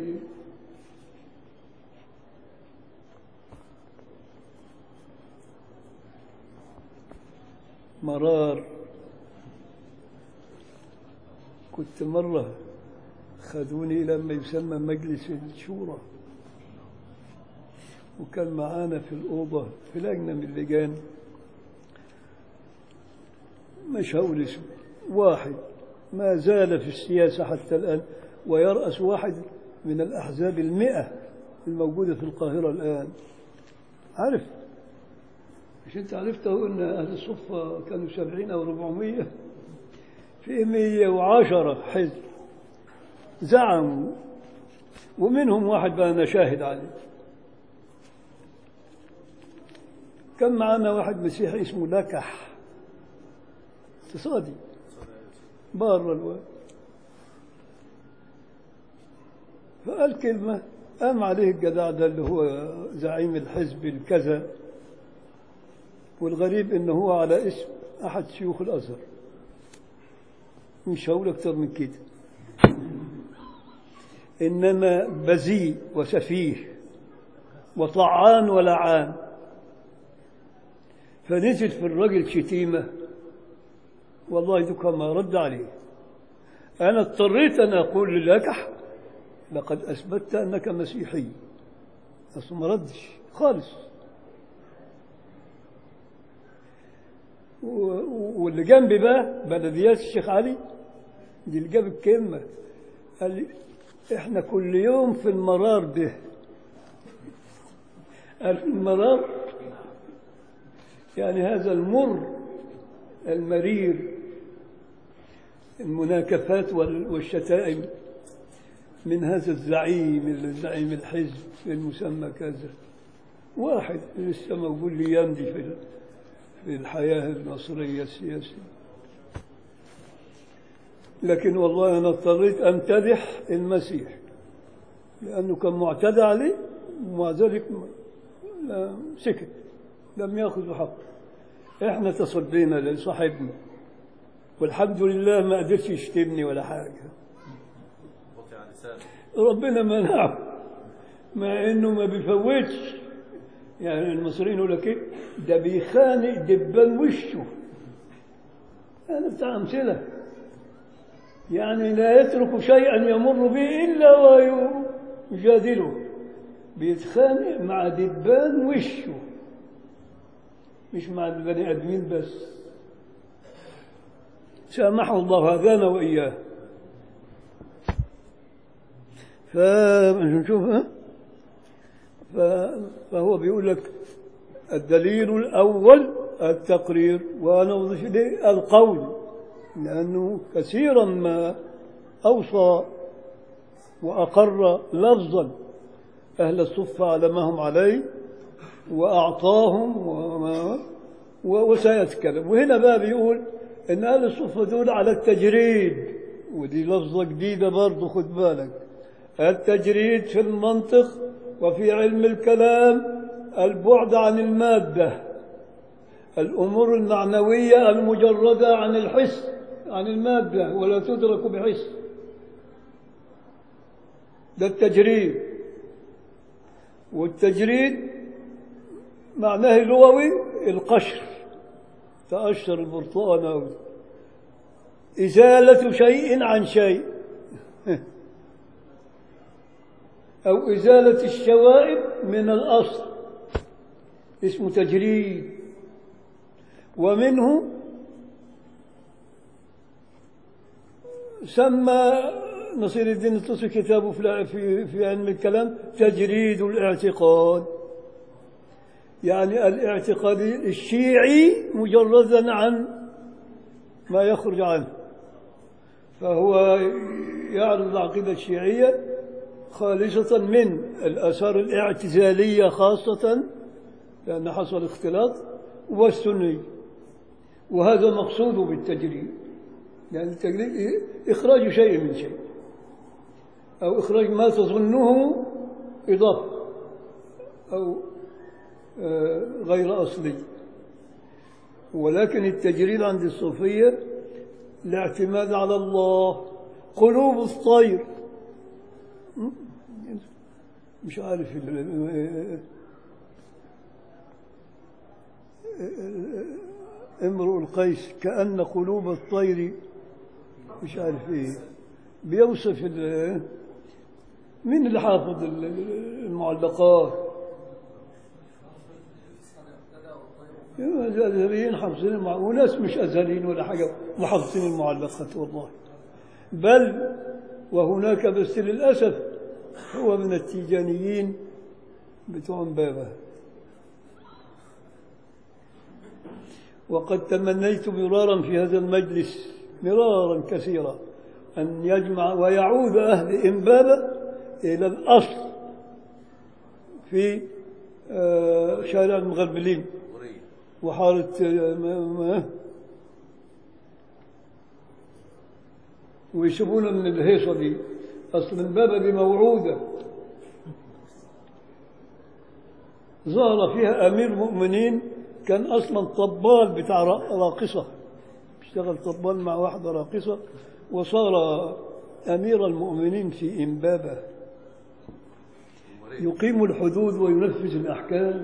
مرار كنت مرة خذوني إلى ما يسمى مجلس الشورى وكان معانا في الأوضة في لجنة من اللجان مش هقول اسمه واحد ما زال في السياسة حتى الآن ويرأس واحد من الأحزاب المئة الموجودة في القاهرة الآن عارف مش انت عرفته ان اهل الصفة كانوا سبعين او ربعمية في مية وعشرة حزب زعموا ومنهم واحد بقى انا شاهد عليه كان معنا واحد مسيحي اسمه لكح اقتصادي بار الواد فقال كلمة قام عليه الجدع ده اللي هو زعيم الحزب الكذا والغريب انه هو على اسم احد شيوخ الازهر مش هقول اكتر من كده انما بذيء وسفيه وطعان ولعان فنزل في الرجل شتيمه والله دوك ما رد عليه انا اضطريت ان اقول للكح لقد اثبتت انك مسيحي اصل ما ردش خالص و- واللي جنبي بقى بلديات الشيخ علي دي اللي جاب الكلمة قال لي احنا كل يوم في المرار ده قال في المرار يعني هذا المر المرير المناكفات وال- والشتائم من هذا الزعيم الزعيم الحزب المسمى كذا واحد لسه موجود لي يمضي في في الحياة المصرية السياسية لكن والله أنا اضطريت أمتدح المسيح لأنه كان معتدى عليه ومع ذلك لا سكت لم يأخذ حقه احنا تصدينا لصاحبنا والحمد لله ما قدرش يشتمني ولا حاجة وقع لسانه ربنا منعه مع انه ما بيفوتش يعني المصريين يقول لك ايه ده بيخانق دبان وشه انا بتاع امثله يعني لا يترك شيئا يمر به الا ويجادله بيتخانق مع دبان وشه مش مع البني ادمين بس سامحه الله هذانا واياه فنشوف فهو بيقول لك الدليل الأول التقرير وأنا أضيف إليه القول لأنه كثيرا ما أوصى وأقر لفظا أهل الصفة على ما هم عليه وأعطاهم وما وسيتكلم وهنا بقى بيقول إن أهل الصفة دول على التجريد ودي لفظة جديدة برضه خد بالك التجريد في المنطق وفي علم الكلام البعد عن المادة الأمور المعنوية المجردة عن الحس عن المادة ولا تدرك بحس ده التجريد والتجريد معناه اللغوي القشر تقشر البرتقال أو إزالة شيء عن شيء أو إزالة الشوائب من الأصل اسمه تجريد ومنه سمى نصير الدين الطوسي كتابه في في في علم الكلام تجريد الاعتقاد يعني الاعتقاد الشيعي مجردا عن ما يخرج عنه فهو يعرض العقيدة الشيعية خالصة من الآثار الاعتزالية خاصة لأن حصل اختلاط والسني وهذا مقصوده بالتجريد يعني التجريد إيه؟ إخراج شيء من شيء أو إخراج ما تظنه إضافة أو آه، غير أصلي ولكن التجريد عند الصوفية الاعتماد على الله قلوب الطير م? مش عارف ال- امرؤ القيس كأن قلوب الطير مش عارف ايه بيوصف ال- مين اللي حافظ ال- المعلقات الأزهريين حافظين المع... وناس مش أزهريين ولا حاجة وحافظين المعلقات والله بل وهناك بس للأسف هو من التيجانيين بتوع امبابة وقد تمنيت مرارا في هذا المجلس مرارا كثيرا أن يجمع ويعود أهل إمبابة إلى الأصل في آه، شارع المغربلين ورية وحارة آه، ما- ما- ويسيبونا من الهيصة دي أصل البابة دي موعودة ظهر فيها أمير مؤمنين كان أصلا طبال بتاع را- راقصة اشتغل طبال مع واحدة راقصة وصار أمير المؤمنين في إمبابة يقيم الحدود وينفذ الأحكام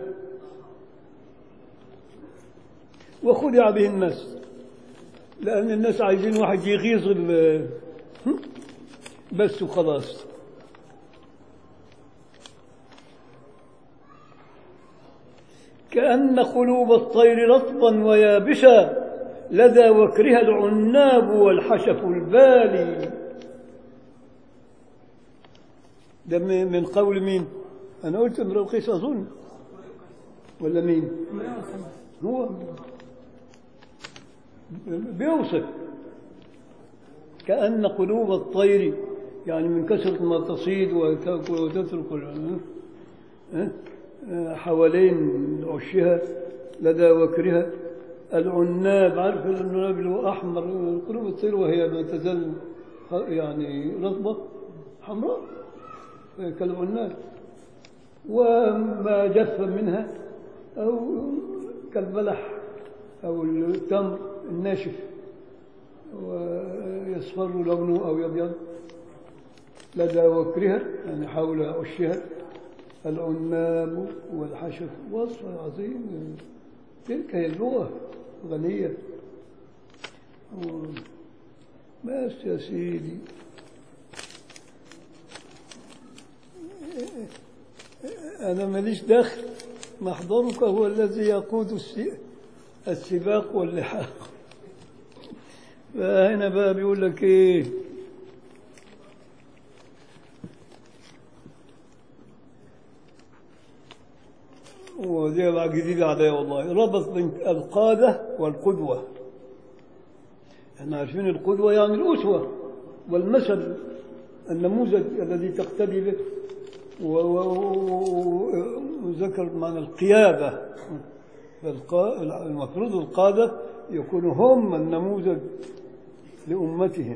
وخدع به الناس لأن الناس عايزين واحد يغيظ ال- هم؟ بس وخلاص كأن قلوب الطير رطبا ويابسا لدى وكرها العناب والحشف البالي ده من من قول مين؟ أنا قلت امرؤ القيس أظن ولا مين؟ هو بيوصف كأن قلوب الطير يعني من كثرة ما تصيد وتأكل وتترك ال- ها؟ آه، حوالين عشها لدى وكرها العناب عارف العناب اللي هو أحمر قلوب الطير وهي ما تزال خ- يعني رطبة حمراء كالعناب وما جف منها أو كالبلح أو التمر الناشف ويصفر لونه أو يبيض لدى وكرها يعني حول عشها العناب والحشف وصف عظيم تلك هي اللغة غنية بس يا سيدي أنا ماليش دخل محضرك هو الذي يقود الس- السباق واللحاق فهنا بقى بيقول لك إيه ودي بقى جديدة عليا والله ربط بين القادة والقدوة احنا عارفين القدوة يعني الأسوة والمثل النموذج الذي تقتدي به و- و- و- وذكر معنى القيادة فالقا- المفروض القادة يكونوا هم النموذج لأمتهم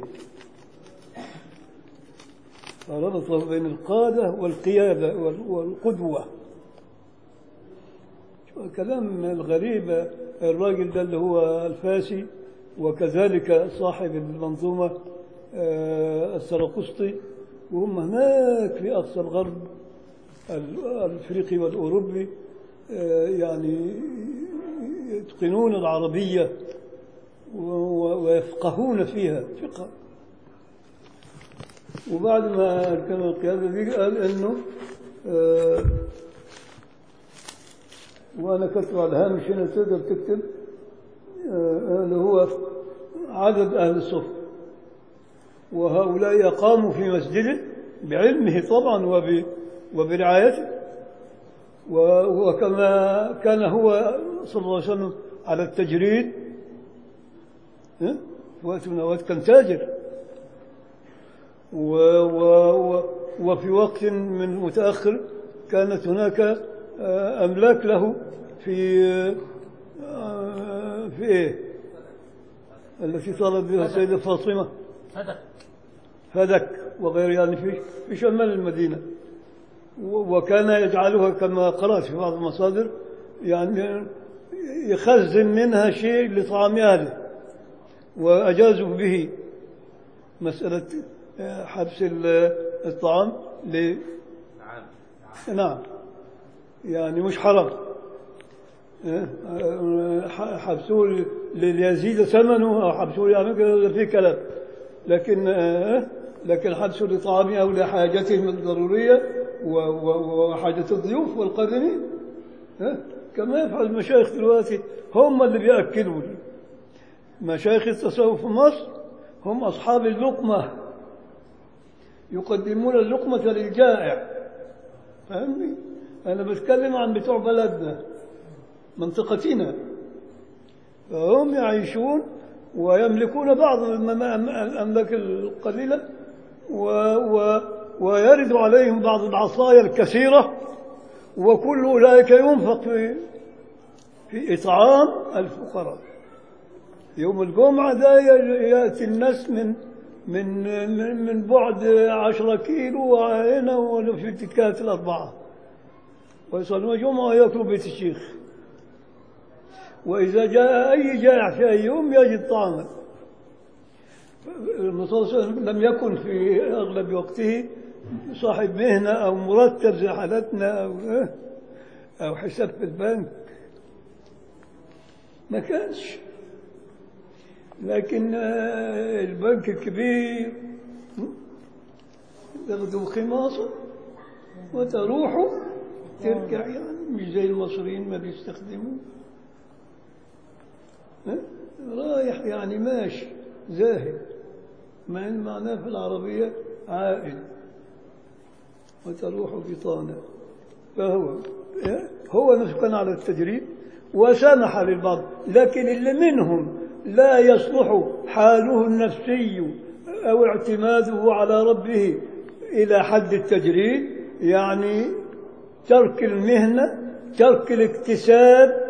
فربط بين القادة والقيادة وال- والقدوة كلام الغريب الراجل ده اللي هو الفاسي وكذلك صاحب المنظومة آه، السرقسطي وهم هناك في أقصى الغرب ال- الأفريقي والأوروبي آه، يعني يتقنون العربية و- و- ويفقهون فيها فقه وبعد ما كان القيادة دي قال إنه آه، وأنا كتب على الهامش هنا تقدر تكتب آه، اللي هو عدد أهل الصف وهؤلاء يقاموا في مسجده بعلمه طبعا وب وبرعايته و- وكما كان هو صلى الله عليه وسلم على التجريد ها؟ في وقت من الأوقات كان تاجر و و و وفي وقت من متأخر كانت هناك آه، أملاك له في آه، في إيه التي طالت بها السيدة فاطمة فدك فدك وغير يعني في في شمال المدينة و- وكان يجعلها كما قرأت في بعض المصادر يعني يخزن منها شيء لطعام أهله وأجازوا به مسألة آه، حبس ال- الطعام ل نعم نعم يعني مش حرام آه، آه، ح- حبسوه ل- ليزيد ثمنه أو حبسوه يعني كذا في كلام لكن آه، لكن حبسه لطعامه أو لحاجتهم الضرورية و- و- وحاجة الضيوف والقادمين آه، كما يفعل المشايخ دلوقتي هم اللي بيأكلوا مشايخ التصوف في مصر هم أصحاب اللقمة يقدمون اللقمة للجائع فاهمني؟ أنا بتكلم عن بتوع بلدنا منطقتنا فهم يعيشون ويملكون بعض الم- الأملاك القليلة و و ويرد عليهم بعض العصايا الكثيرة وكل أولئك ينفق في في إطعام الفقراء يوم الجمعة ده ي- يأتي الناس من من من- من بعد عشرة كيلو وهنا ولا في التكات الأربعة ويصلون جمعة ويأكلوا بيت الشيخ وإذا جاء أي جائع في أي يوم يجد طعاما الرسول صلى الله عليه وسلم لم يكن في أغلب وقته صاحب مهنة أو مرتب زي حالتنا أو أو حساب في البنك ما كانش لكن آه، البنك الكبير تاخذوا خماصة وتروحوا ترجع يعني مش زي المصريين ما بيستخدموا ها؟ رايح يعني ماشي زاهد مع ان معناه في العربية عائد وتروح بطانة فهو هو نفسه كان على التجريب وسمح للبعض لكن اللي منهم لا يصلح حاله النفسي أو اعتماده على ربه إلى حد التجريد يعني ترك المهنة ترك الاكتساب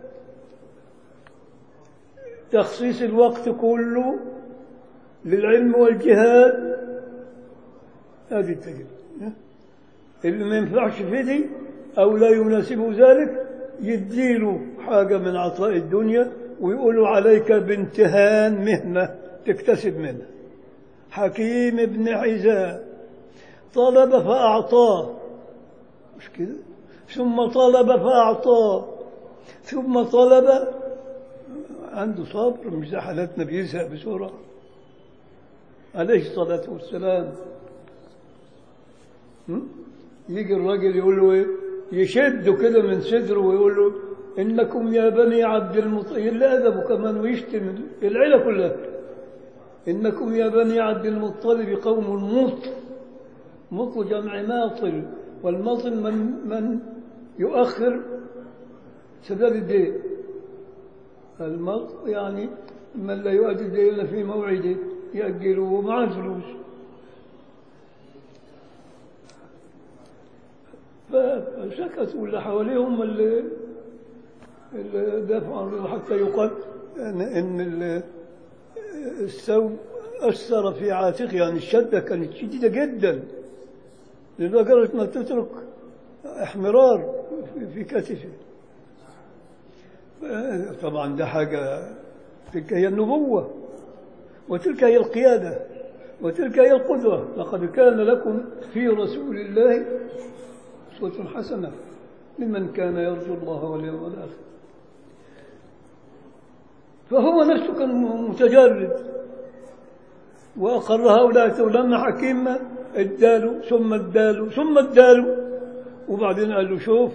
تخصيص الوقت كله للعلم والجهاد هذه التجربة اللي ما ينفعش في دي أو لا يناسبه ذلك يديله حاجة من عطاء الدنيا ويقولوا عليك بامتهان مهنة تكتسب منها حكيم بن حزام طلب فأعطاه مش كده ثم طلب فأعطاه ثم طلب عنده صبر مش زي حالتنا بيزهق بسرعة عليه الصلاة والسلام م? يجي الراجل يقول له ايه يشده كده من صدره ويقول له انكم يا بني عبد المطلب اللي ادبه كمان ويشتم العيله كلها انكم يا بني عبد المطلب قوم مطل مطل جمع ماطل والماطل من من يؤخر سداد الدين المطل يعني من لا يؤدي الدين في موعده يأجله ومعه فلوس فسكتوا اللي حواليهم اللي, اللي دافعوا عنه حتى يقال ان, إن الثوب اثر في عاتقه يعني الشده كانت شديده جدا لدرجه ما تترك احمرار في كتفه طبعا ده حاجه تلك هي النبوه وتلك هي القياده وتلك هي القدوه لقد كان لكم في رسول الله أسوة حسنة لمن كان يرجو الله واليوم الآخر فهو نفسه كان متجرد وأقر هؤلاء لما حكيم اداله ثم اداله ثم اداله وبعدين قال له شوف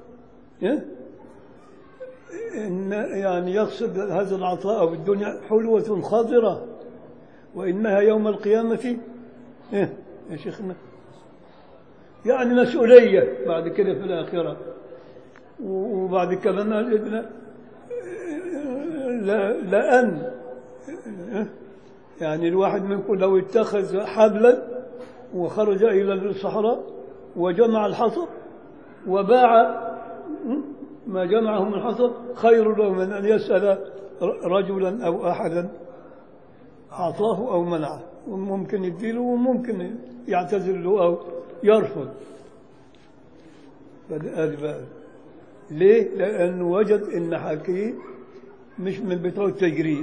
إن يعني يقصد هذا العطاء بالدنيا حلوة خضرة وإنها يوم القيامة إيه يا شيخنا يعني مسؤولية بعد كده في الآخرة وبعد كمان ابن لأن يعني الواحد منكم لو اتخذ حبلا وخرج إلى الصحراء وجمع الحطب وباع ما جمعه من الحطب خير له من أن يسأل رجلا أو أحدا أعطاه أو منعه وممكن يديله وممكن يعتذر له أو يرفض هذه بقى ليه؟ لأنه وجد إن حكيم مش من بتوع التجريد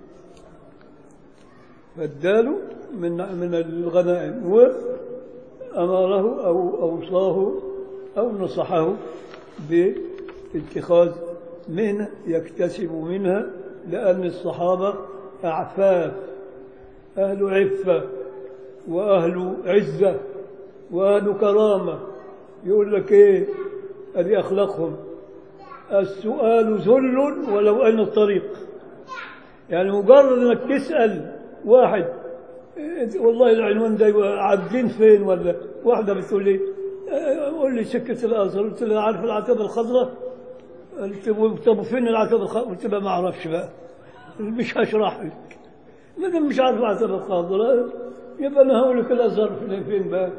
فاداله من من الغنائم وأمره أو أوصاه أو نصحه باتخاذ مهنة يكتسب منها لأن الصحابة أعفاف أهل عفة وأهل عزة وأهل كرامة يقول لك إيه هذه أخلاقهم السؤال ذل ولو أن الطريق يعني مجرد أنك تسأل واحد والله العنوان ده عابدين فين ولا واحدة بتقول لي قول لي سكة الأزهر قلت لها عارف العتبة الخضراء قلت طب فين العتبة الخضراء قلت لها ما أعرفش بقى مش هشرح لك ما دام مش عارف العتبة الخضراء يبقى أنا هقول لك الأزهر فين فين بقى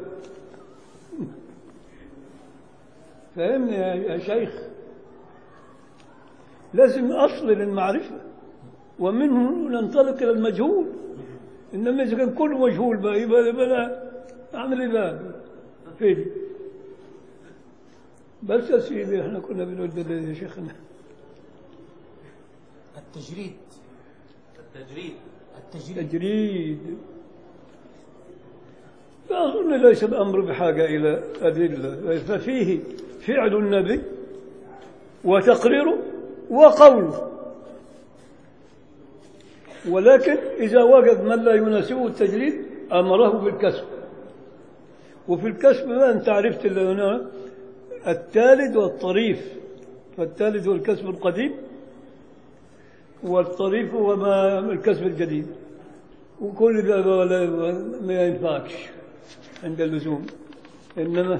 فاهمني يا شيخ لازم أصل للمعرفة ومنه ننطلق إلى المجهول إنما إذا كان كله مجهول بقى يبقى يبقى أعمل إيه بقى فين بس يا سيدي احنا كنا بنقول ده يا شيخنا التجريد التجريد التجريد تجريد فأظن ليس الأمر بحاجة إلى أدلة ففيه فعل النبي وتقريره وقوله ولكن إذا وجد من لا يناسبه التجريد أمره بالكسب وفي الكسب بقى أنت عرفت اللي هنا التالد والطريف فالتالد هو الكسب القديم والطريف هو ما الكسب الجديد وكل ده ما ينفعش عند اللزوم إنما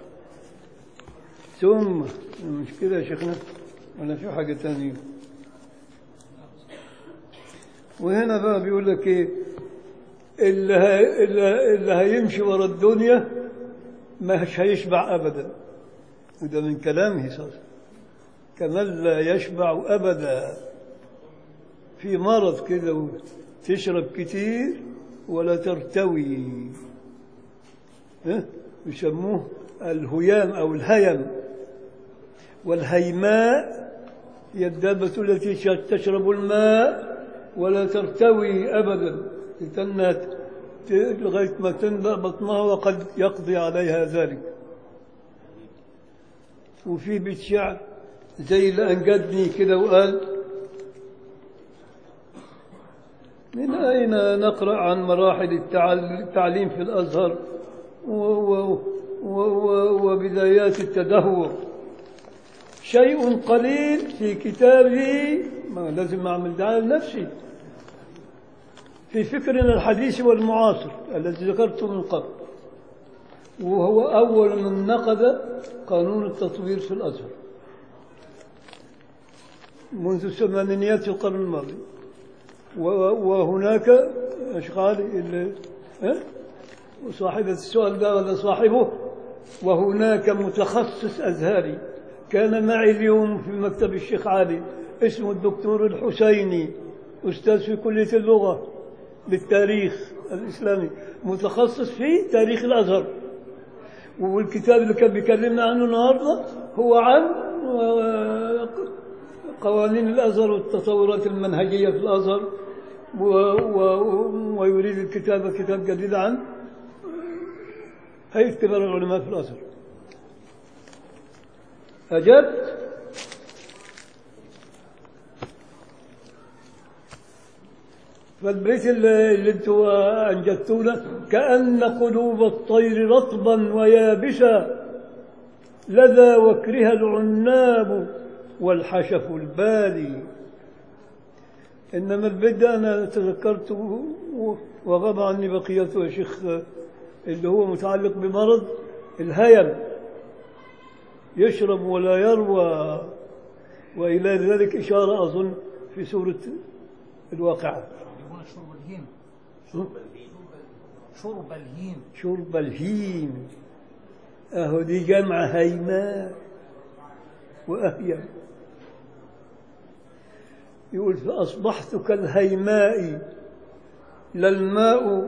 ثم مش كده يا شيخنا ولا في حاجة تانية وهنا بقى بيقول لك ايه اللي, هي اللي, اللي هيمشي ورا الدنيا مش هيشبع أبدا وده من كلامه صلى الله عليه وسلم كمن لا يشبع أبدا في مرض كده تشرب كتير ولا ترتوي ها؟ يسموه الهيام أو الهيم والهيماء هي الدابة التي تشرب الماء ولا ترتوي أبدا لأنها ت- لغاية ما تنبأ بطنها وقد يقضي عليها ذلك وفي بيت شعر زي اللي أنجدني كده وقال من أين نقرأ عن مراحل التعل- التعليم في الأزهر و- و- و- و- وبدايات التدهور شيء قليل في كتابي ما لازم أعمل دعاية لنفسي في فكرنا الحديث والمعاصر الذي ذكرته من قبل وهو أول من نقد قانون التطوير في الأزهر منذ الثمانينيات القرن الماضي و- وهناك أشغالي اللي ها؟ وصاحبة السؤال ده ولا صاحبه وهناك متخصص أزهري كان معي اليوم في مكتب الشيخ علي اسمه الدكتور الحسيني أستاذ في كلية اللغة بالتاريخ الإسلامي متخصص في تاريخ الأزهر والكتاب اللي كان بيكلمنا عنه النهارده هو عن آه، قوانين الأزهر والتطورات المنهجية في الأزهر و و ويريد الكتابة كتاب جديد عن هيئة كبار العلماء في الأزهر أجبت فالبيت اللي, اللي انتوا انجدتونا كأن قلوب الطير رطبا ويابسا لذا وكرها العناب والحشف البالي إنما البيت ده أنا تذكرته و- وغاب عني بقيته يا شيخ اللي هو متعلق بمرض الهيم يشرب ولا يروى وإلى ذلك إشارة أظن في سورة الواقعة يقولون شرب الهيم م? شرب الهيم شرب الهيم أهو دي جمع هيماء وأهيم يقول فأصبحت كالهيماء لا الماء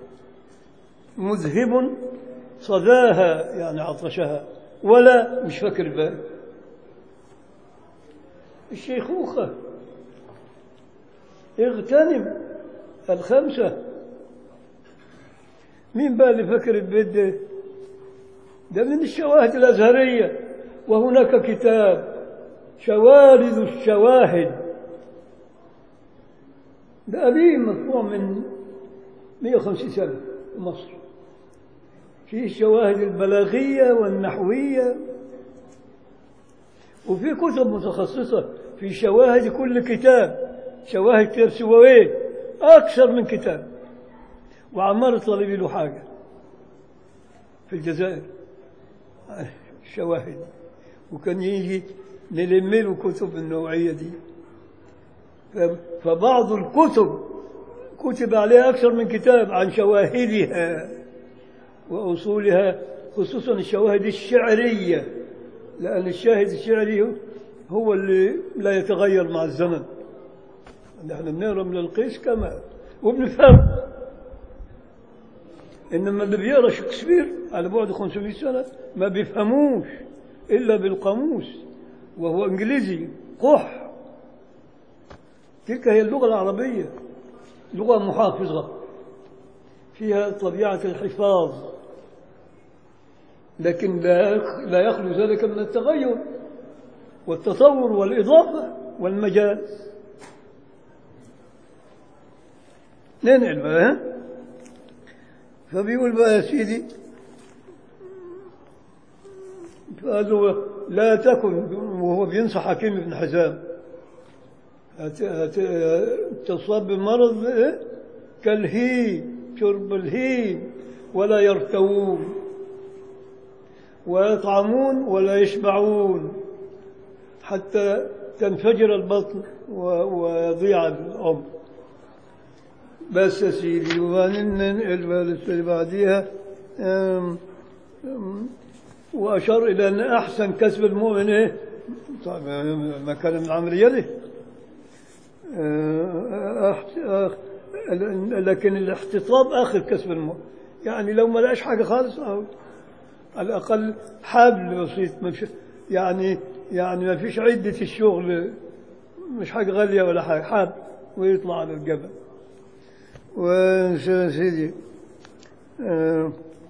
مذهب صداها يعني عطشها ولا مش فاكر بقى الشيخوخة اغتنم الخمسة مين بقى اللي فاكر البيت ده ده من الشواهد الأزهرية وهناك كتاب شوارد الشواهد ده قديم مطبوع من 150 سنة في مصر فيه الشواهد البلاغية والنحوية وفي كتب متخصصة في شواهد كل كتاب شواهد كتاب سوويه أكثر من كتاب وعمار الطالبي له حاجة في الجزائر الشواهد وكان يجي نلم له كتب النوعية دي ف- فبعض الكتب كتب عليها أكثر من كتاب عن شواهدها وأصولها خصوصا الشواهد الشعرية لأن الشاهد الشعري هو اللي لا يتغير مع الزمن نحن بنقرا من القيس كما وبنفهم إنما اللي بيقرا شكسبير على بعد 500 سنة ما بيفهموش إلا بالقاموس وهو إنجليزي قح تلك هي اللغة العربية لغة محافظة فيها طبيعة الحفاظ لكن لا لا يخلو ذلك من التغير والتطور والإضافة والمجاز ننقل بقى ها؟ فبيقول بقى يا سيدي فقال له لا تكن وهو بينصح حكيم بن حزام هت- هت- تصاب بمرض إيه؟ كالهيم شرب الهيم ولا يرتوون ويطعمون ولا يشبعون حتى تنفجر البطن و- ويضيع العمر بس يا سيدي وبعدين ننقل اللي بعديها أم، أم، وأشار إلى أن أحسن كسب المؤمن إيه؟ طبعا ما كان من عمل يده أه، أح- أخ- لكن الاحتطاب آخر كسب المؤمن يعني لو ما لقاش حاجة خالص أو على الأقل حبل بسيط ما فيش يعني يعني ما فيش عدة الشغل مش حاجة غالية ولا حاجة حاب ويطلع على الجبل ويا سيدي آه،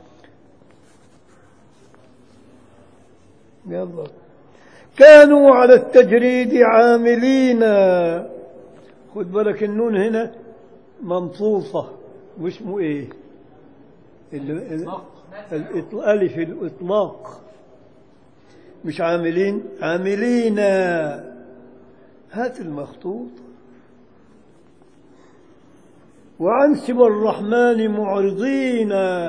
يلا كانوا على التجريد عاملين خد بالك النون هنا منصوصة واسمه ايه ال- ال- الإطل- ألف الإطلاق مش عاملين عاملين هات المخطوط وعن سوى الرحمن معرضين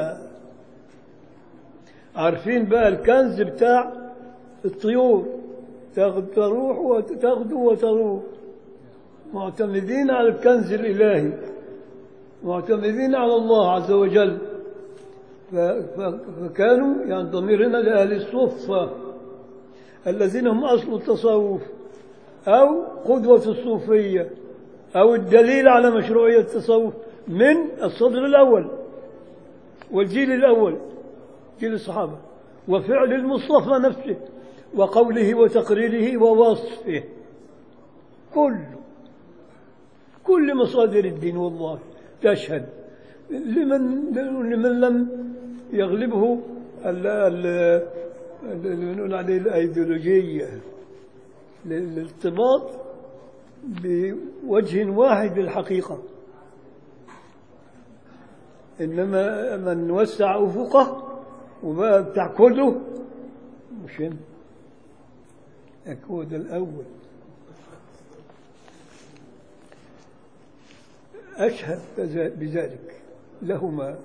عارفين بقى الكنز بتاع الطيور تاخد تروح وتاخدوا وتروح معتمدين على الكنز الإلهي معتمدين على الله عز وجل ف- ف- فكانوا يعني ضميرنا لأهل الصفة الذين هم أصل التصوف أو قدوة الصوفية أو الدليل على مشروعية التصوف من الصدر الأول والجيل الأول جيل الصحابة وفعل المصطفى نفسه وقوله وتقريره ووصفه كله كل مصادر الدين والله تشهد لمن لمن لم يغلبه ال- ال- اللي بنقول عليه الايديولوجيه الارتباط بوجه واحد للحقيقه انما من وسع افقه وبقى بتاع كله مش هنا هو ده الاول أشهد بذ- بذلك لهما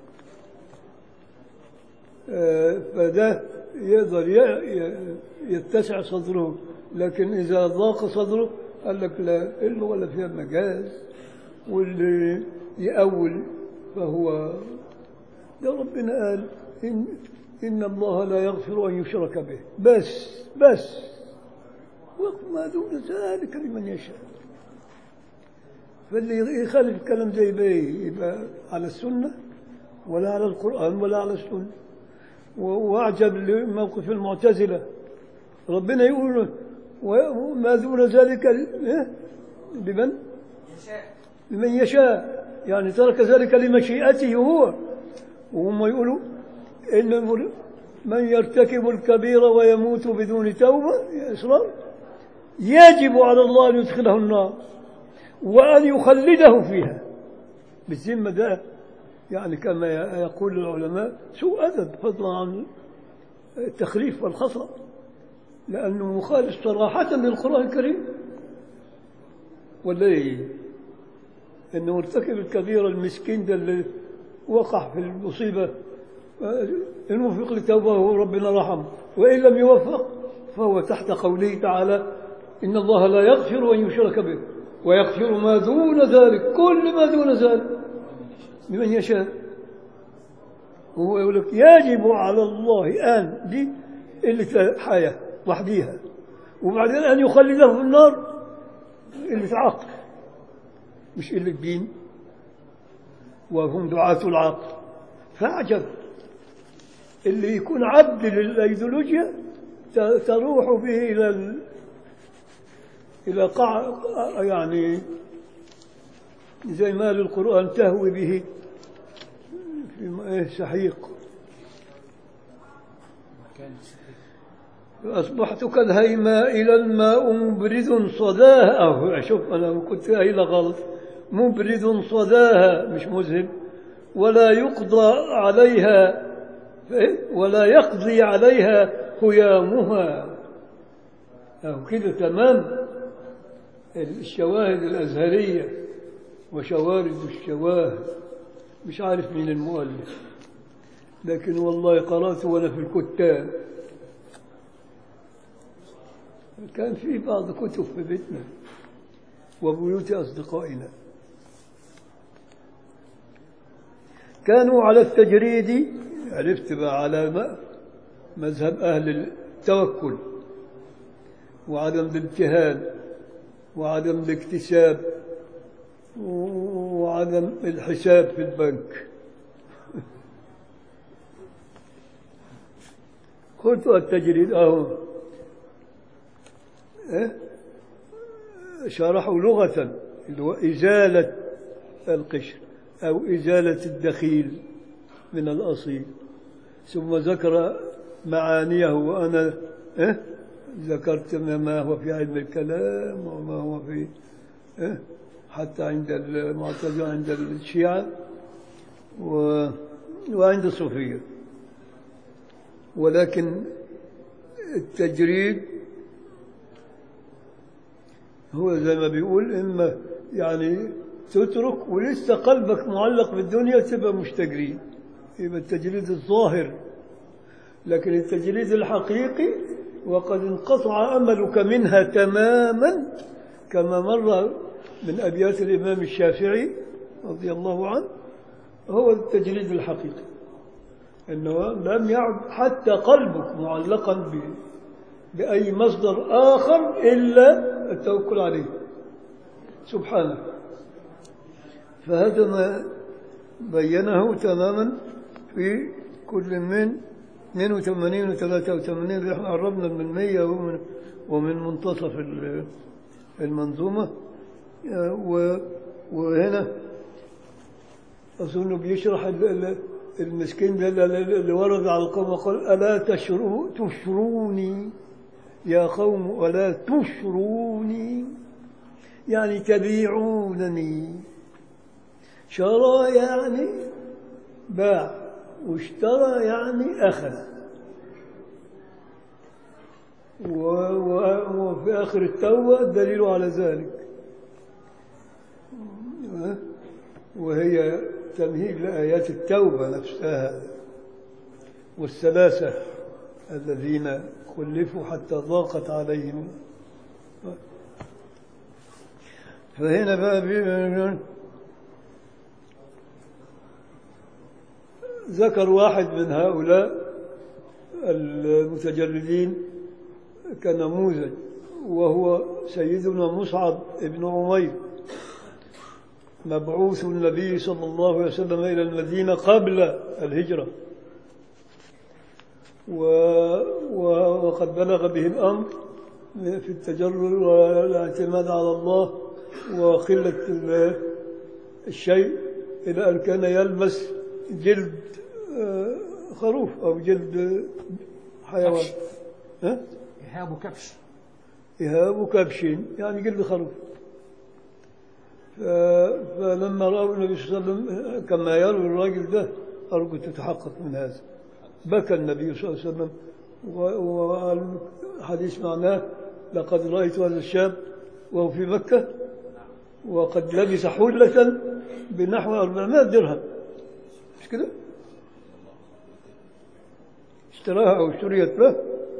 آه، فده يقدر ي- ي- يتسع صدره لكن إذا ضاق صدره قال لك لا إلا ولا فيها مجاز واللي يأول فهو ده ربنا قال إن, إن الله لا يغفر أن يشرك به بس بس وما دون ذلك لمن يشاء فاللي يخالف الكلام ده يبقى إيه؟ يبقى على السنة ولا على القرآن ولا على السنة و- وأعجب لموقف المعتزلة ربنا يقول وما دون ذلك إيه؟ لمن لمن يشاء يعني ترك ذلك لمشيئته هو وهم يقولوا إن من يرتكب الكبير ويموت بدون توبة يا إصرار يجب على الله أن يدخله النار وأن يخلده فيها بالذمة ده يعني كما يقول العلماء سوء أدب فضلا عن التخريف والخطأ لأنه مخالف صراحة للقرآن الكريم ولا إيه؟ إنه مرتكب الكبيرة المسكين ده اللي وقع في المصيبة إن وفق للتوبة هو ربنا رحم وإن لم يوفق فهو تحت قوله تعالى إن الله لا يغفر أن يشرك به ويغفر ما دون ذلك كل ما دون ذلك لمن يشاء وهو يقول لك يجب على الله أن دي اللي حياة وحديها وبعدين أن يخلده في النار اللي عقل مش اللي الدين وهم دعاة العقل فأعجب اللي يكون عبد للأيديولوجيا ت- تروح به إلى ال... إلى قاع يعني زي ما للقرآن تهوي به في م- إيه سحيق أصبحت كالهيماء إلى الماء مبرد صداها أهو شوف أنا كنت قايلة غلط مبرد صداها مش مذهب ولا يقضى عليها إيه؟ ولا يقضي عليها هيامها أو كده تمام الشواهد الأزهرية وشوارد الشواهد مش عارف مين المؤلف لكن والله قرأت وأنا في الكتاب كان في بعض كتب في بيتنا وبيوت أصدقائنا كانوا على التجريد عرفت بقى على م- مذهب أهل التوكل وعدم الامتهان وعدم الاكتساب و- وعدم الحساب في البنك قلت التجريد أهو إيه؟ شرحوا لغة اللي هو إزالة القشر أو إزالة الدخيل من الأصيل ثم ذكر معانيه وأنا إيه؟ ذكرت ما هو في علم الكلام وما هو في إيه؟ حتى عند المعتزلة عند الشيعة و... وعند الصوفية ولكن التجريد هو زي ما بيقول إما يعني تترك ولسه قلبك معلق بالدنيا تبقى مش تجريد يبقى التجريد الظاهر لكن التجريد الحقيقي وقد انقطع أملك منها تماما كما مر من أبيات الإمام الشافعي رضي الله عنه هو التجريد الحقيقي أنه لم يعد حتى قلبك معلقا ب بأي مصدر آخر إلا التوكل عليه سبحانه فهذا ما بينه تماما في كل من 82 و 83 اللي احنا قربنا من 100 ومن, ومن منتصف ال- المنظومة آه، و- وهنا أظن بيشرح ال- ال- المسكين ده اللي اللي ورد على القوم وقال ألا تشرو تشروني يا قوم ولا تشروني يعني تبيعونني شرى يعني باع واشترى يعني أخذ و- و- وفي آخر التوبة الدليل على ذلك وهي تمهيد لآيات التوبة نفسها والثلاثة الذين خلفوا حتى ضاقت عليهم فهنا بقى بي- ذكر واحد من هؤلاء المتجردين كنموذج وهو سيدنا مصعب بن عمير مبعوث النبي صلى الله عليه وسلم إلى المدينة قبل الهجرة و... و... وقد بلغ به الأمر في التجرد والاعتماد على الله وقلة ال- الشيء إلى أن كان يلبس جلد آه، خروف أو جلد حيوان ها؟ إهاب كبش إهاب كبش يعني جلد خروف ف- فلما رأوا النبي صلى الله عليه وسلم كما يروي الراجل ده أرجو تتحقق من هذا بكى النبي صلى الله عليه وسلم و- وقال حديث معناه لقد رأيت هذا الشاب وهو في مكة وقد لبس حلة بنحو 400 درهم مش كده؟ اشتراها أو اشتريت له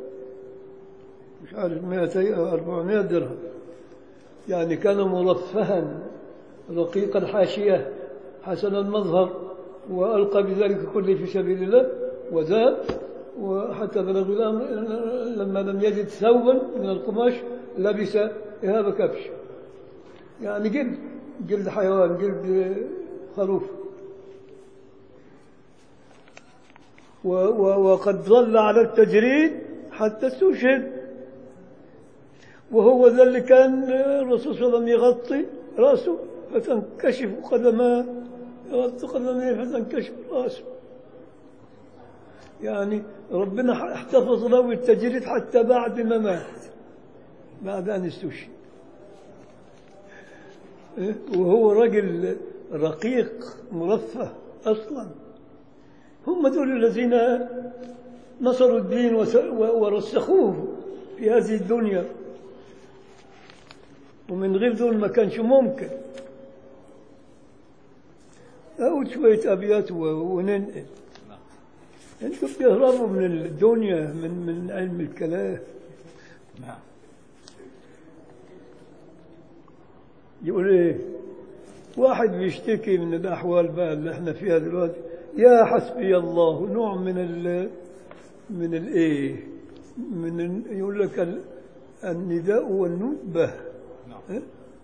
مش عارف 200 أو 400 درهم يعني كان مرفها رقيق الحاشية حسن المظهر وألقى بذلك كله في سبيل الله وزاد وحتى بلغ الأمر لما لم يجد ثوبا من القماش لبس إهاب كبش يعني جلد جلد حيوان جلد خروف و و وقد ظل على التجريد حتى استشهد وهو ذا اللي كان الرسول صلى الله عليه وسلم يغطي راسه فتنكشف قدماه يغطي قدميه فتنكشف راسه يعني ربنا احتفظ له التجريد حتى بعد ما مات بعد أن استشهد إيه؟ وهو رجل رقيق مرفه أصلا هم دول الذين نصروا الدين وس- و- ورسخوه في هذه الدنيا ومن غير دول ما كانش ممكن أقول شوية أبيات و- وننقل أنتم بتهربوا من الدنيا من من علم الكلام نعم يقول ايه واحد بيشتكي من الاحوال بقى اللي احنا فيها دلوقتي يا حسبي الله نوع من ال من الايه من ال- يقول لك ال- النداء والندبه نعم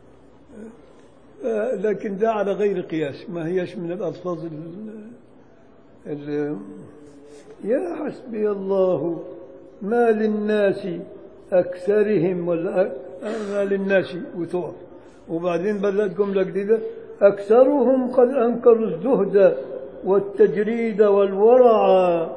آه، لكن ده على غير قياس ما هيش من الألفاظ ال ال يا حسبي الله ما للناس أكثرهم ولا أ- ما للناس وتقف وبعدين بدأت جملة جديدة أكثرهم قد أنكروا الزهد والتجريد والورع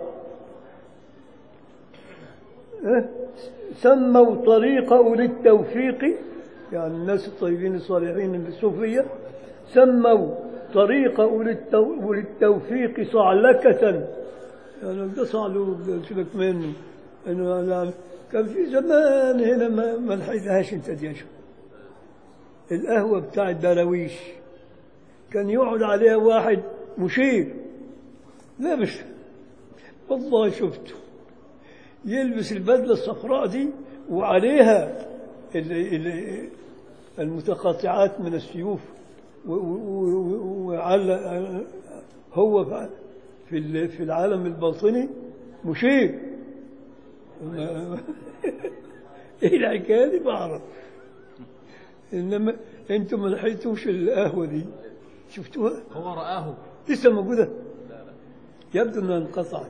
إيه؟ سموا طريق أولي التوفيق يعني الناس الطيبين الصالحين الصوفية سموا طريق أولي التو- أولي التوفيق صعلكة يعني ده صعلوك ده سيبك منه إنه أنا كان في زمان هنا ما, ما لحقتهاش انت دي يا شو. القهوة بتاع الدراويش كان يقعد عليها واحد مشير لا مش والله شفته يلبس البدلة الصفراء دي وعليها ال- ال- المتقاطعات من السيوف و- و- و- وعلى هو في ال- في العالم الباطني مشير ما- ايه الحكايه دي بعرف انما انتم ما لحقتوش القهوه دي شفتوها هو رآه لسه موجوده يبدو انها انقطعت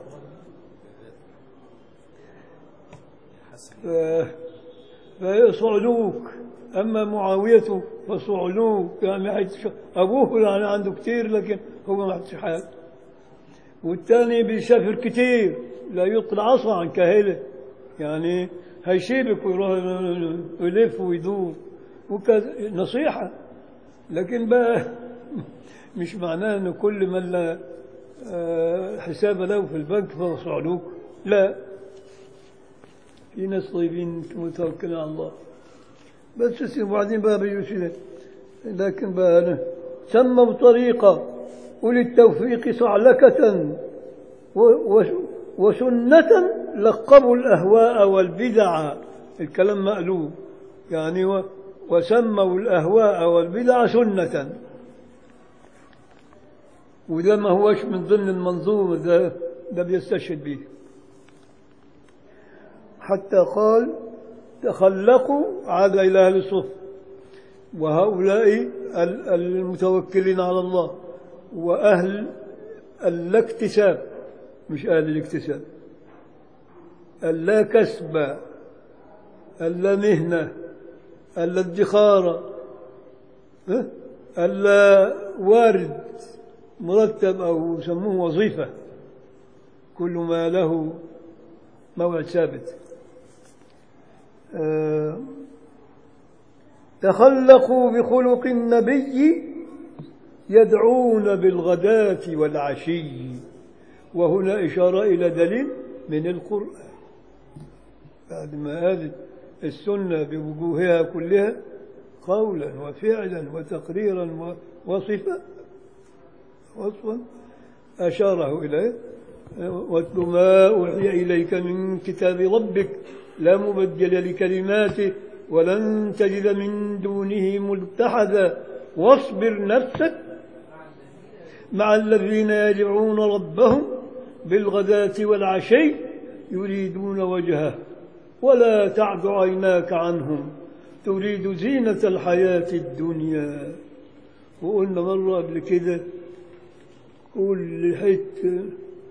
ف- فصعلوك أما معاوية فصعلوك يعني عايز- أبوه يعني عنده كتير لكن هو ما عندوش حاجة والثاني بيسافر كتير لا يلقي العصا عن كاهله يعني هيسيبك ويروح ويلف ويدور وكذا نصيحة لكن بقى مش معناه أن كل من لا آه، حساب له في البنك فهو صعلوك لا في ناس طيبين متوكلين على الله بس يصير بعدين بقى بيوسف لكن بقى أنا سموا طريقة أولي التوفيق صعلكة و- و- وسنة لقبوا الأهواء والبدع الكلام مقلوب يعني و- وسموا الأهواء والبدع سنة وده ما هوش من ضمن المنظومة ده ده بيستشهد به حتى قال تخلقوا عاد إلى أهل الصف وهؤلاء ال- المتوكلين على الله وأهل الاكتساب مش أهل الاكتساب اللا كسب اللا مهنة اللا ادخار ها؟ اللا وارد مرتب أو يسموه وظيفة كل ما له موعد ثابت آه، تخلقوا بخلق النبي يدعون بالغداة والعشي وهنا إشارة إلى دليل من القرآن بعد ما قالت السنة بوجوهها كلها قولا وفعلا وتقريرا و- وصفة وصفا أشاره إليه واتل ما أوحي إليك من كتاب ربك لا مبدل لكلماته ولن تجد من دونه ملتحدا واصبر نفسك مع الذين يدعون ربهم بالغداة والعشي يريدون وجهه ولا تعد عيناك عنهم تريد زينة الحياة الدنيا وقلنا مرة قبل كده كل حتة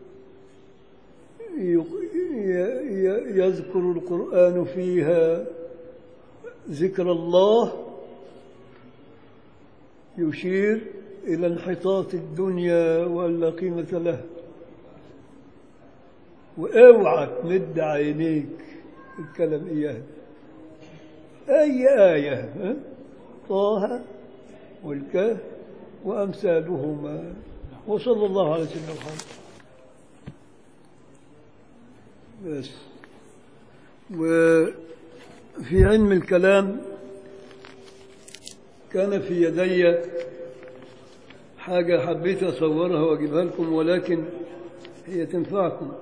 يق- ي- ي- يذكر القرآن فيها ذكر الله يشير إلى انحطاط الدنيا وأن لا قيمة لها واوعى تمد عينيك الكلام إياه أي آية ها؟ طه والكهف وأمثالهما وصلى الله على سيدنا محمد بس وفي علم الكلام كان في يدي حاجة حبيت أصورها وأجيبها لكم ولكن هي تنفعكم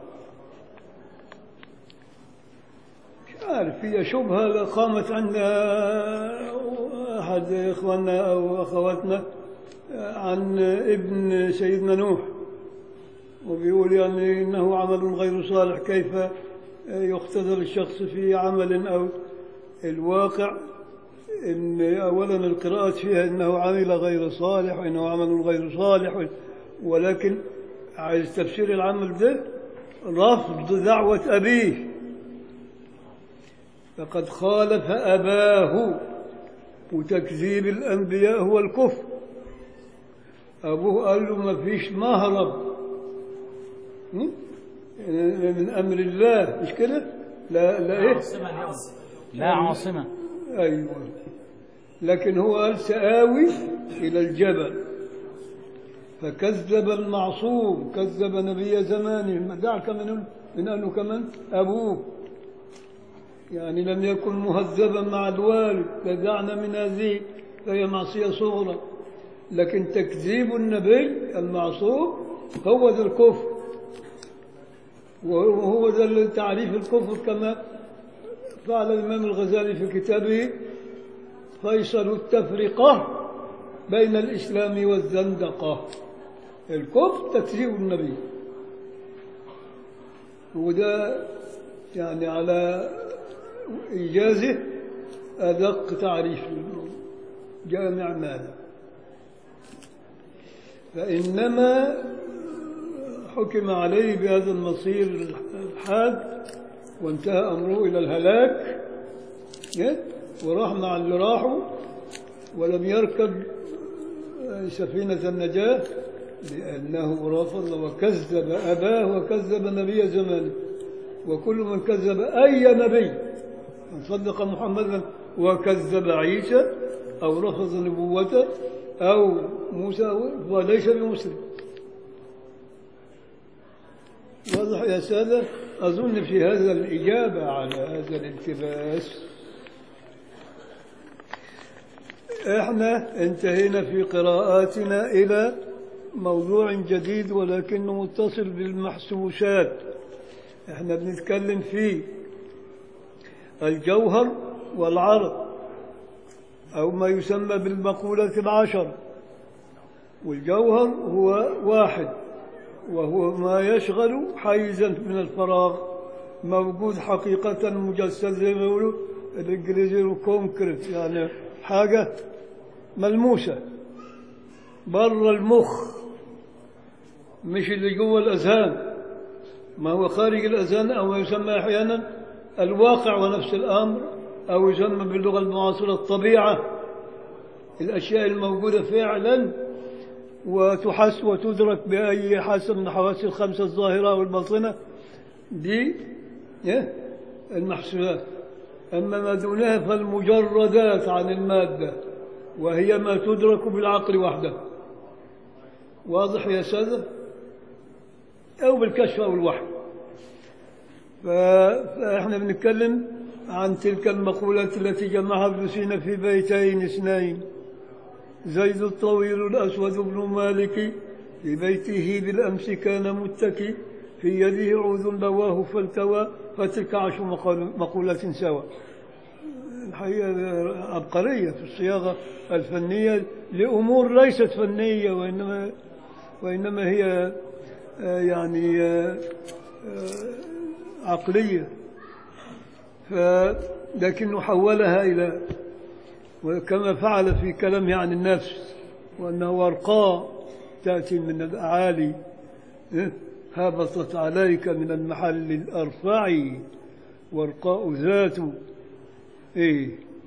مش عارف هي شبهة قامت عند أحد إخواننا أو أخواتنا عن ابن سيدنا نوح وبيقول يعني إنه عمل غير صالح كيف يقتدر الشخص في عمل أو الواقع إن أولا القراءات فيها إنه عمل غير صالح وإنه عمل غير صالح ولكن عايز تفسير العمل ده رفض دعوة أبيه فقد خالف أباه وتكذيب الأنبياء هو الكفر أبوه قال له ما فيش مهرب م? من أمر الله مش كده لا لا إيه عاصمة اليوم لا عاصمة أيوة لكن هو قال سآوي إلى الجبل فكذب المعصوم كذب نبي زمانه دعك من من أنه كمان أبوه يعني لم يكن مهذبا مع الوالد فدعنا من هذه فهي معصية صغرى لكن تكذيب النبي المعصوم هو ذا الكفر وهو ذا تعريف الكفر كما فعل الإمام الغزالي في كتابه فيصل التفرقة بين الإسلام والزندقة الكفر تكذيب النبي وده يعني على إيجازه أدق تعريف جامع ماذا فإنما حكم عليه بهذا المصير الحاد وانتهى أمره إلى الهلاك وراح مع اللي راحوا ولم يركب سفينة النجاة لأنه رفض وكذب أباه وكذب نبي زمانه وكل من كذب أي نبي من صدق محمدا وكذب عيسى أو رفض نبوته أو موسى وليس بمسلم واضح يا سادة أظن في هذا الإجابة على هذا الالتباس احنا انتهينا في قراءاتنا إلى موضوع جديد ولكنه متصل بالمحسوسات احنا بنتكلم في الجوهر والعرض أو ما يسمى بالمقولة العشر والجوهر هو واحد وهو ما يشغل حيزا من الفراغ موجود حقيقة مجسد زي ما يقولوا الإنجليزي كونكريت يعني حاجة ملموسة بره المخ مش اللي جوه الأذهان ما هو خارج الأذهان أو ما يسمى أحيانا الواقع ونفس الأمر أو يسمى باللغة المعاصرة الطبيعة الأشياء الموجودة فعلا وتحس وتدرك بأي حاسة من الحواس الخمسة الظاهرة والباطنة دي المحسوسات أما ما دونها فالمجردات عن المادة وهي ما تدرك بالعقل وحده واضح يا سادة أو بالكشف أو الوحي فإحنا بنتكلم عن تلك المقولات التي جمعها ابن سينا في بيتين اثنين زيد الطويل الأسود بن مالك في بيته بالأمس كان متكي في يده عود لواه فالتوى فتلك عشر مقولات سوا الحقيقة عبقرية في الصياغة الفنية لأمور ليست فنية وإنما وإنما هي يعني عقلية لكنه حولها إلى وكما فعل في كلامه عن النفس وأنه ورقاء تأتي من الأعالي هبطت عليك من المحل الأرفع ورقاء ذات إيه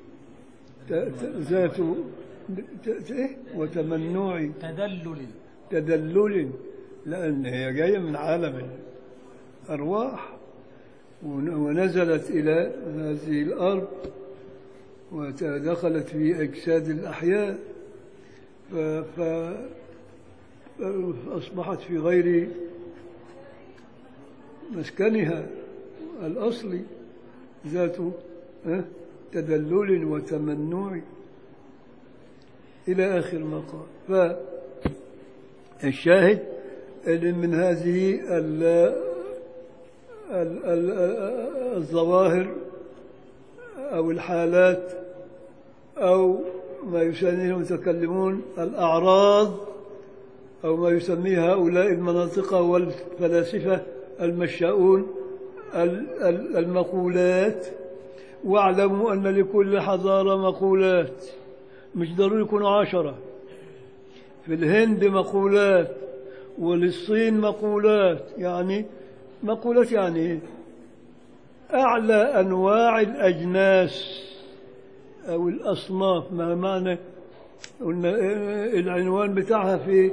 ذات إيه وتمنع تدلل تدلل لأن هي جاية من عالم الأرواح ونزلت إلى هذه الأرض ودخلت في أجساد الأحياء فأصبحت في غير مسكنها الأصلي ذات تدلل وتمنع إلى آخر ما قال فالشاهد أن من هذه الظواهر أو الحالات أو ما يسميه المتكلمون الأعراض أو ما يسميه هؤلاء المناطق والفلاسفة المشاؤون ال- ال- المقولات واعلموا أن لكل حضارة مقولات مش ضروري يكونوا عشرة في الهند مقولات وللصين مقولات يعني مقولات يعني إيه؟ أعلى أنواع الأجناس أو الأصناف ما معنى قلنا إيه العنوان بتاعها في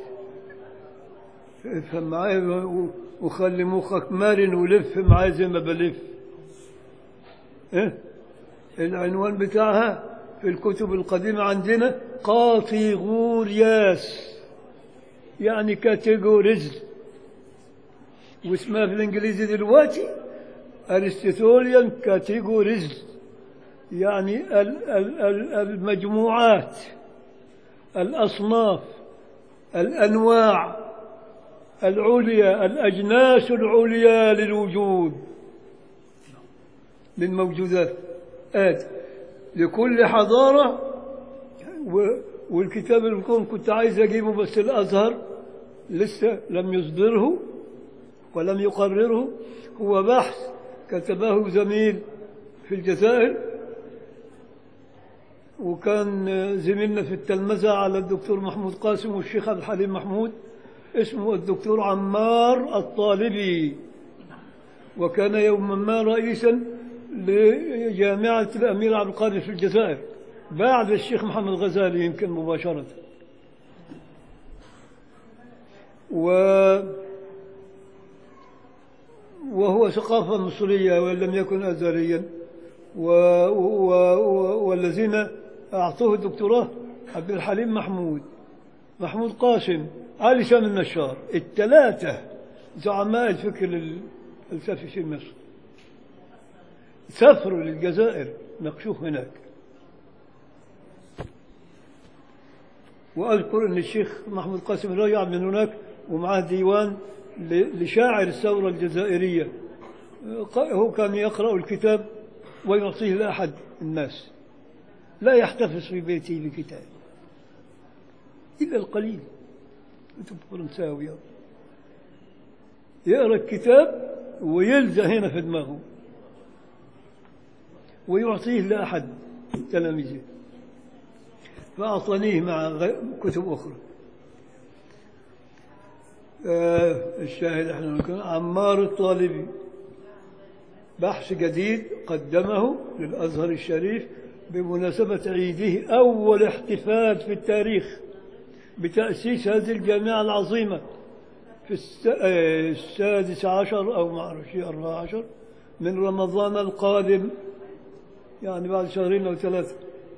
افهم معايا و- وخلي مخك مرن ولف معايا زي ما بلف إيه؟ العنوان بتاعها في الكتب القديمة عندنا قاطيغورياس يعني كاتيجوريز واسمها في الانجليزي دلوقتي ارستوتوليان كاتيجوريز يعني ال- ال- ال- المجموعات الاصناف الانواع العليا الاجناس العليا للوجود للموجودات آت لكل حضارة و- والكتاب اللي كنت كنت عايز أجيبه بس الأزهر لسه لم يصدره ولم يقرره هو بحث كتبه زميل في الجزائر وكان زميلنا في التلمذة على الدكتور محمود قاسم والشيخ عبد الحليم محمود اسمه الدكتور عمار الطالبي وكان يوما ما رئيسا لجامعة الأمير عبد القادر في الجزائر بعد الشيخ محمد غزالي يمكن مباشرة و وهو ثقافة مصرية وإن لم يكن أزهريا و... و... و... والذين أعطوه الدكتوراه عبد الحليم محمود محمود قاسم علي سامي النشار الثلاثة زعماء الفكر الفلسفي في مصر سافروا للجزائر ناقشوه هناك وأذكر أن الشيخ محمود قاسم رجع من هناك ومعاه ديوان ل- لشاعر الثورة الجزائرية ق- هو كان يقرأ الكتاب ويعطيه لأحد الناس لا يحتفظ في بيته بكتاب إلا القليل كتب فرنساوية يقرأ الكتاب ويلزق هنا في دماغه ويعطيه لأحد تلاميذه فأعطانيه مع غ- كتب أخرى آه الشاهد احنا نقول عمار الطالبي بحث جديد قدمه للأزهر الشريف بمناسبة عيده أول احتفال في التاريخ بتأسيس هذه الجامعة العظيمة في الس- آه، السادس عشر أو ما أعرف شيء أربعة عشر من رمضان القادم يعني بعد شهرين أو ثلاثة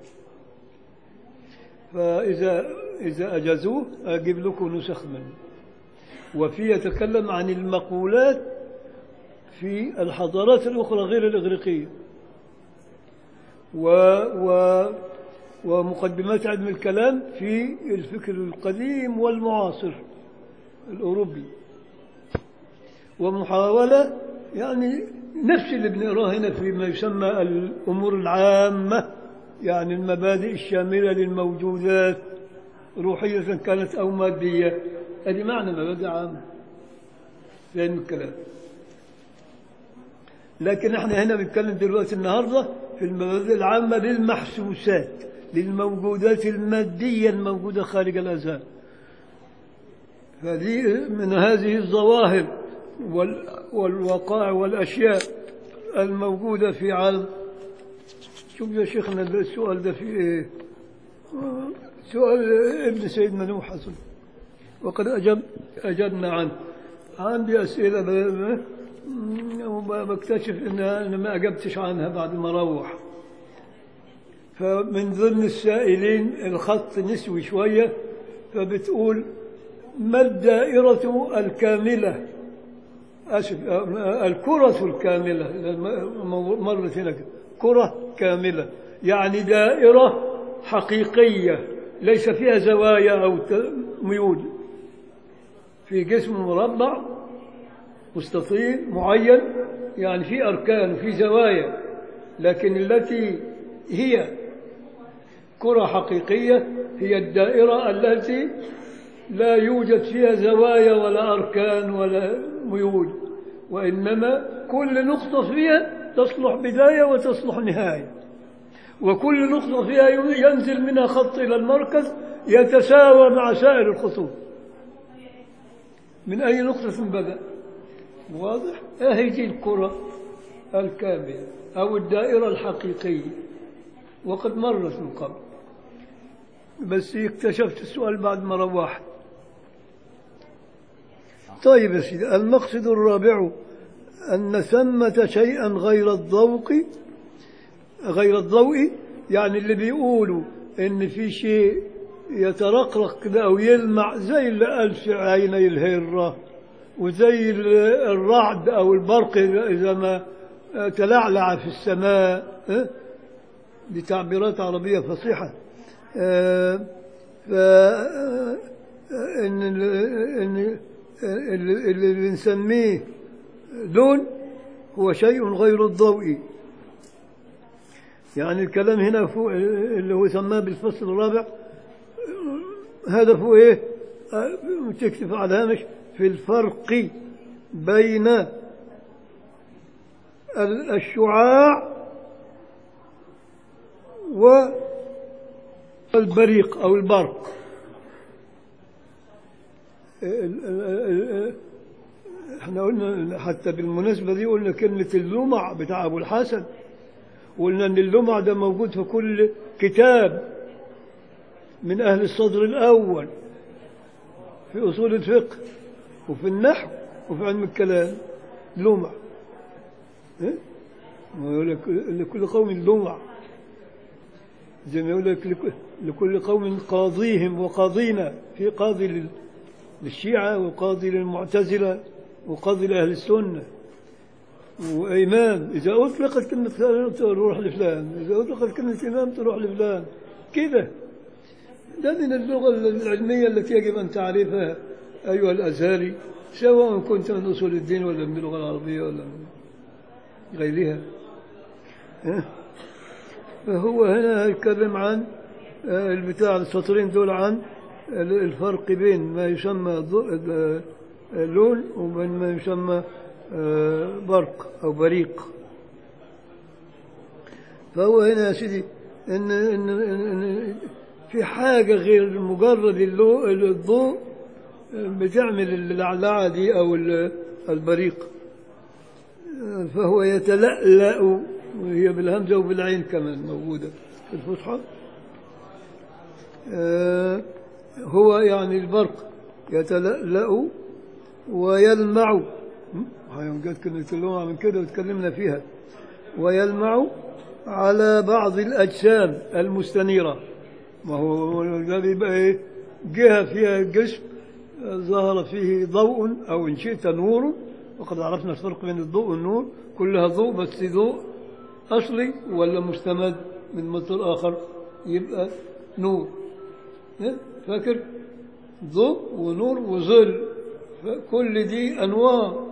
فإذا إذا أجازوه أجيب لكم نسخ منه وفي يتكلم عن المقولات في الحضارات الأخرى غير الإغريقية و و ومقدمات علم الكلام في الفكر القديم والمعاصر الأوروبي ومحاولة يعني نفس اللي بنقراه هنا فيما يسمى الأمور العامة يعني المبادئ الشاملة للموجودات روحية كانت أو مادية هذه معنى مبادئ عامة في علم الكلام لكن احنا هنا بنتكلم دلوقتي النهارده في المبادئ العامة للمحسوسات للموجودات المادية الموجودة خارج الأذهان فدي من هذه الظواهر وال والوقائع والأشياء الموجودة في عالم شوف يا شيخنا السؤال ده في ايه سؤال ابن سيدنا نوح حسن وقد أجب أجبنا عنه عندي أسئلة ب- ب- وبكتشف إن أنا ما أجبتش عنها بعد ما أروح فمن ضمن السائلين الخط نسوي شوية فبتقول ما الدائرة الكاملة أسف آه، الكرة الكاملة م- مرت هناك كرة كاملة يعني دائرة حقيقية ليس فيها زوايا أو ت- ميول في جسم مربع مستطيل معين يعني في أركان وفي زوايا لكن التي هي كرة حقيقية هي الدائرة التي لا يوجد فيها زوايا ولا أركان ولا ميول وإنما كل نقطة فيها تصلح بداية وتصلح نهاية وكل نقطة فيها ينزل منها خط إلى المركز يتساوى مع سائر الخطوط من أي نقطة بدأ واضح؟ أهي دي الكرة الكاملة أو الدائرة الحقيقية وقد مرت من قبل بس اكتشفت السؤال بعد ما روحت طيب يا سيدي المقصد الرابع أن ثمة شيئا غير الضوء غير الضوء يعني اللي بيقولوا إن في شيء يترقرق كده أو يلمع زي اللي قال في عيني الهرة وزي الرعد أو البرق إذا ما تلعلع في السماء ها؟ دي تعبيرات عربية فصيحة آه، ف آه، إن ال- إن اللي اللي بنسميه لون هو شيء غير الضوئي يعني الكلام هنا فوق اللي هو سماه بالفصل الرابع هدفه ايه؟ آه، تكتب على الهامش في الفرق بين ال- الشعاع والبريق أو البرق ال- ال- ال- احنا قلنا حتى بالمناسبة دي قلنا كلمة اللمع بتاع أبو الحسن قلنا أن اللمع ده موجود في كل كتاب من أهل الصدر الأول في أصول الفقه وفي النحو وفي علم الكلام لمع إيه؟ ما يقول لك لكل قوم لمع زي ما يقول لك لك- لكل قوم قاضيهم وقاضينا في قاضي لل- للشيعة وقاضي للمعتزلة وقاضي لأهل السنة وإمام إذا أطلقت كلمة فلان تروح لفلان إذا أطلقت كلمة إمام تروح لفلان كده ده من اللغة العلمية التي يجب أن تعرفها أيها الأزهري سواء كنت من أصول الدين ولا من اللغة العربية ولا من غيرها ها؟ فهو هنا يتكلم عن آه، البتاع السطرين دول عن ال- الفرق بين ما يسمى ضوء- ال- اللون وبين ما يسمى آه، برق أو بريق فهو هنا يا سيدي إن, إن, إن, إن في حاجة غير مجرد اللو- الضوء بتعمل اللعلعة دي أو ال- البريق فهو يتلألأ وهي بالهمزة وبالعين كمان موجودة في الفصحى آه، هو يعني البرق يتلألأ ويلمع م? هاي جت كلمة اللمع من كده وتكلمنا فيها ويلمع على بعض الأجسام المستنيرة ما هو ده بيبقى إيه جهة فيها الجسم آه، ظهر فيه ضوء أو إن شئت نور وقد عرفنا الفرق بين الضوء والنور كلها ضوء بس ضوء أصلي ولا مستمد من مصدر آخر يبقى نور إيه؟ فاكر ضوء ونور وظل كل دي أنواع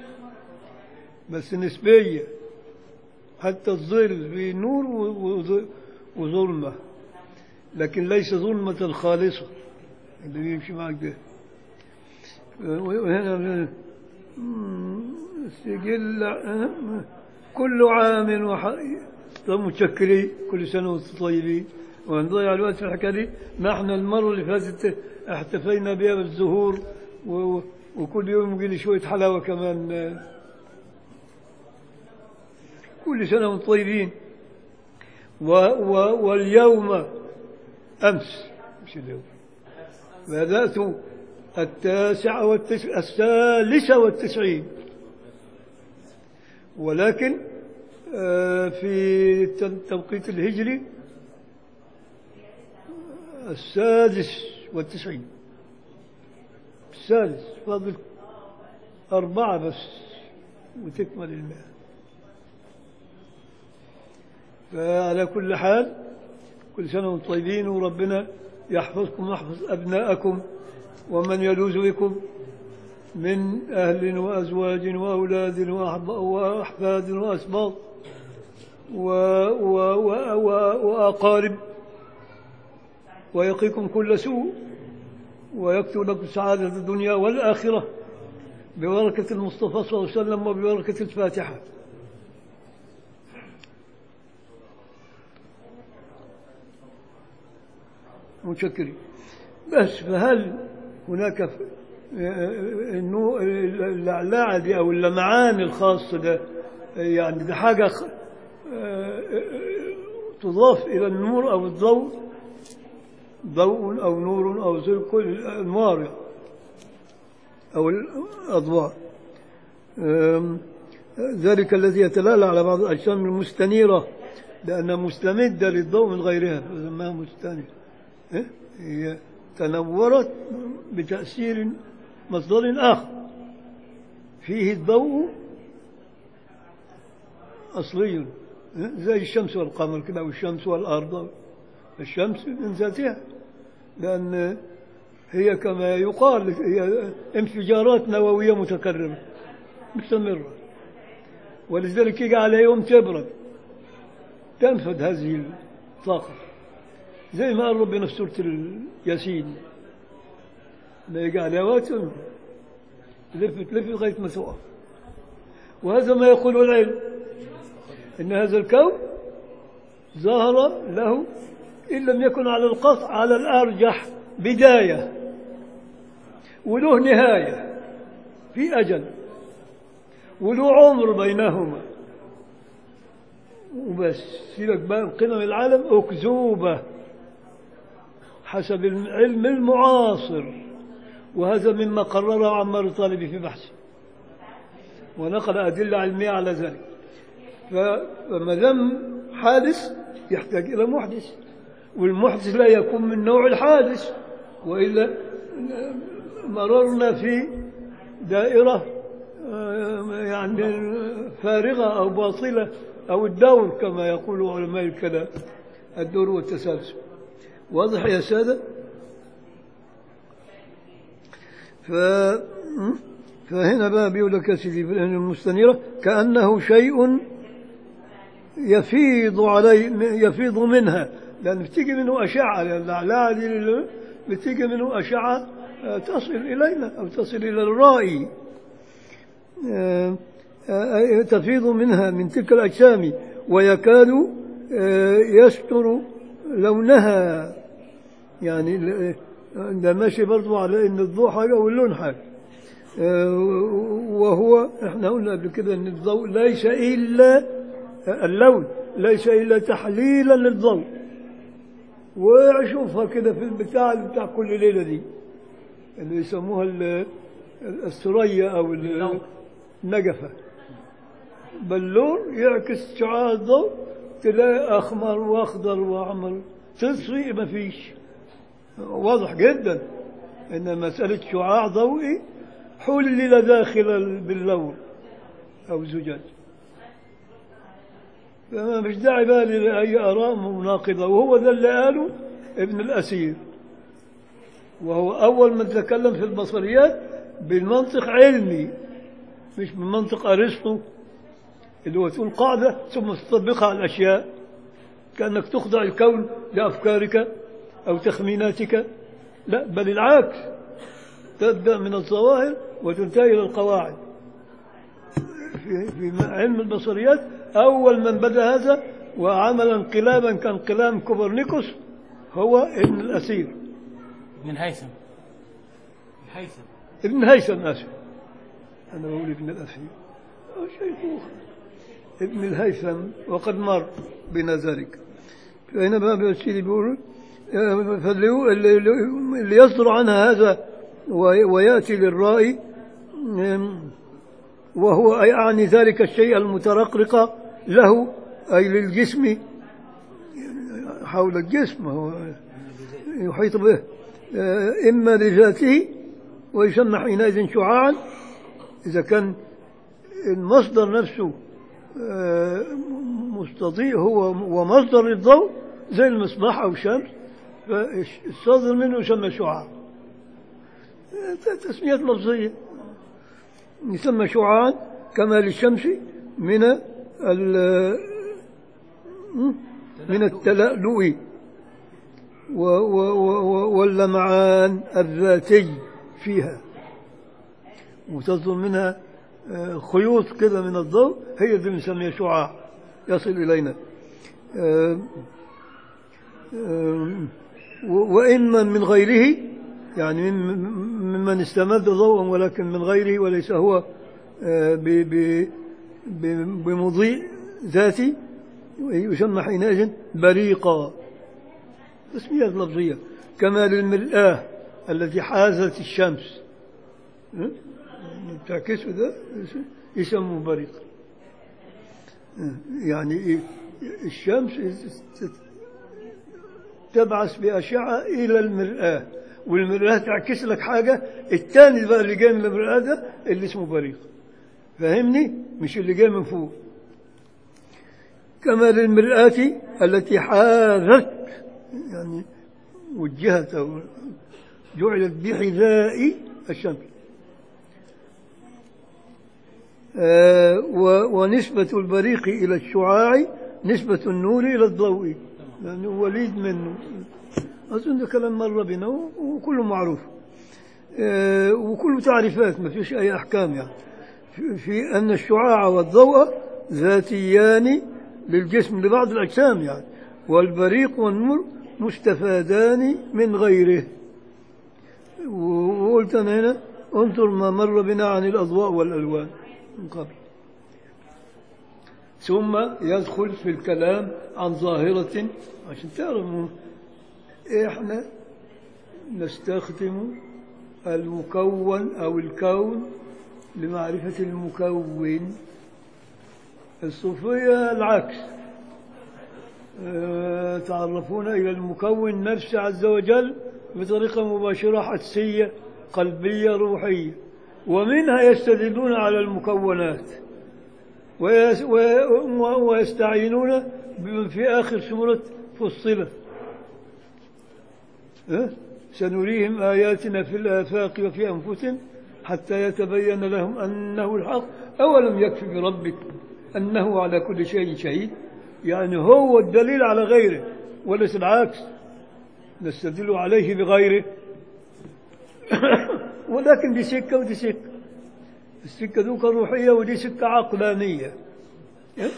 بس نسبية حتى الظل في نور و- وظ- وظلمة لكن ليس ظلمة خالصة اللي بيمشي معك ده وهنا مم، سجل آه، كل عام وح... طب متشكرين كل سنة وانتم طيبين ونضيع الوقت في الحكاية دي نحن المرة اللي فاتت احتفينا بها بالزهور و... وكل يوم يجي لي شوية حلاوة كمان آه. كل سنة وانتم طيبين و... و... واليوم أمس مش اليوم بدأت التاسعة والتسع الثالثة والتسعين ولكن آه، في التوقيت الهجري السادس والتسعين السادس فاضل أربعة بس وتكمل المئة فعلى كل حال كل سنة وانتم طيبين وربنا يحفظكم ويحفظ أبناءكم ومن يلوذ بكم من أهل وأزواج وأولاد وأحب- وأحفاد وأسباط و و و و وأقارب ويقيكم كل سوء ويكتب لكم سعادة الدنيا والآخرة ببركة المصطفى صلى الله عليه وسلم وببركة الفاتحة متشكرين بس فهل هناك ف- انه اللعلعه دي او اللمعان الخاص ده يعني ده حاجه خ- تضاف الى النور او الضوء ضوء او نور او زي كل الانوار يعني. او الاضواء أم، ذلك الذي يتلالى على بعض الاجسام المستنيره لانها مستمده للضوء من غيرها فسماها مستنيره إيه؟ هي تنورت بتأثير مصدر آخر فيه الضوء أصلي إيه؟ زي الشمس والقمر كده والشمس والأرض الشمس من ذاتها لأن هي كما يقال هي انفجارات نووية متكررة مستمرة ولذلك يجي على يوم تبرد تنفذ هذه الطاقة زي ما قال ربنا في سورة الياسين ما يجي على وقت تلف تلف لغاية ما تقع وهذا ما يقوله العلم إن هذا الكون ظهر له إن لم يكن على القطع على الأرجح بداية وله نهاية في أجل وله عمر بينهما وبس سيبك بقى قمم العالم أكذوبة حسب العلم المعاصر وهذا مما قرره عمار طالبي في بحثه ونقل أدلة علمية على ذلك فما دام حادث يحتاج إلى محدث والمحدث لا يكون من نوع الحادث وإلا مررنا في دائرة آه، يعني فارغة أو باطلة أو الدور كما يقول علماء الكلام الدور والتسلسل واضح يا سادة ف... فهنا بقى بيقول لك يا سيدي في المستنيرة كأنه شيء يفيض علي يفيض منها لأن بتيجي منه أشعة لأن الأعلى دي اللي بتيجي منه أشعة آه، تصل إلينا أو تصل إلى الرائي آه، آه، تفيض منها من تلك الأجسام ويكاد آه، يستر لونها يعني ال- ده ماشي برضو على ان الضوء حاجه واللون حاجه آه، وهو احنا قلنا قبل كده ان الضوء ليس الا اللون ليس الا تحليلا للضوء واشوفها كده في البتاع بتاع كل ليله دي اللي يسموها ال- الثريا او ال- النجفه بلور يعكس شعاع الضوء تلاقي احمر واخضر واحمر تصفي ما فيش واضح جدا ان مساله شعاع ضوئي حلل داخل باللون او زجاج فما مش داعي بقى لاي اراء مناقضه وهو ده اللي قاله ابن الاسير وهو اول من تكلم في البصريات بالمنطق علمي مش بالمنطق ارسطو اللي هو تقول قاعدة ثم تطبقها على الأشياء كأنك تخضع الكون لأفكارك أو تخميناتك لا بل العكس تبدأ من الظواهر وتنتهي إلى القواعد في, في علم البصريات أول من بدأ هذا وعمل انقلابا كانقلاب كوبرنيكوس هو ابن الأسير ابن الهيثم الهيثم ابن هيثم آسف أنا بقول ابن الأسير آه، شيخوخ ابن الهيثم وقد مر بنا ذلك فهنا بقى السيدي بيقول آه، فاللي اللي- اللي يصدر عنها هذا وي- ويأتي للرائي آم، وهو يعني ذلك الشيء المترقرق له أي للجسم حول الجسم هو يحيط به آه، إما لذاته ويسمى حينئذ شعاعا إذا كان المصدر نفسه آه، مستضيء هو ومصدر الضوء زي المصباح أو الشمس فالصادر منه يسمى شعاع آه، تسميات لفظية يسمى شعاعا كما للشمس من ال- من التلألؤ و و و و واللمعان الذاتي فيها وتصدر منها آه، خيوط كده من الضوء هي دي بنسميها شعاع يصل إلينا آه، آه، و- وإما من غيره يعني من- ممن استمد ضوءا ولكن من غيره وليس هو آه، ب- ب- ب- بمضيء ذاتي يسمى حينئذ بريقا تسمية لفظية كما للمرآة التي حازت الشمس ها؟ تعكسه ده يسموه بريق ها؟ يعني إيه؟ الشمس تبعث بأشعة إلى المرآة والمرآة تعكس لك حاجة التاني بقى اللي جاي من المرآة ده اللي اسمه بريق فاهمني مش اللي جاي من فوق كما للمرآة التي حاذت يعني وجهت أو جعلت بحذاء الشمس آه، و- ونسبة البريق إلى الشعاع نسبة النور إلى الضوء لأنه وليد منه أظن ده كلام مر بنا و- وكله معروف آه، وكله تعريفات ما فيش أي أحكام يعني في- في أن الشعاع والضوء ذاتيان للجسم لبعض الأجسام يعني والبريق والنور مستفادان من غيره وقلت أنا هنا انظر ما مر بنا عن الأضواء والألوان من قبل ثم يدخل في الكلام عن ظاهرة عشان تعرفوا احنا نستخدم المكون أو الكون لمعرفة المكون الصوفية العكس آه، تعرفون إلى المكون نفسه عز وجل بطريقة مباشرة حسية قلبية روحية ومنها يستدلون على المكونات ويس- و- ويستعينون بمن في آخر سورة فصلت أه؟ سنريهم آياتنا في الآفاق وفي أنفسهم حتى يتبين لهم أنه الحق أولم يكفي بربك أنه على كل شيء شهيد يعني هو الدليل على غيره وليس العكس نستدل عليه بغيره ولكن دي سكة ودي سكة السكة دوك روحية ودي سكة عقلانية أه؟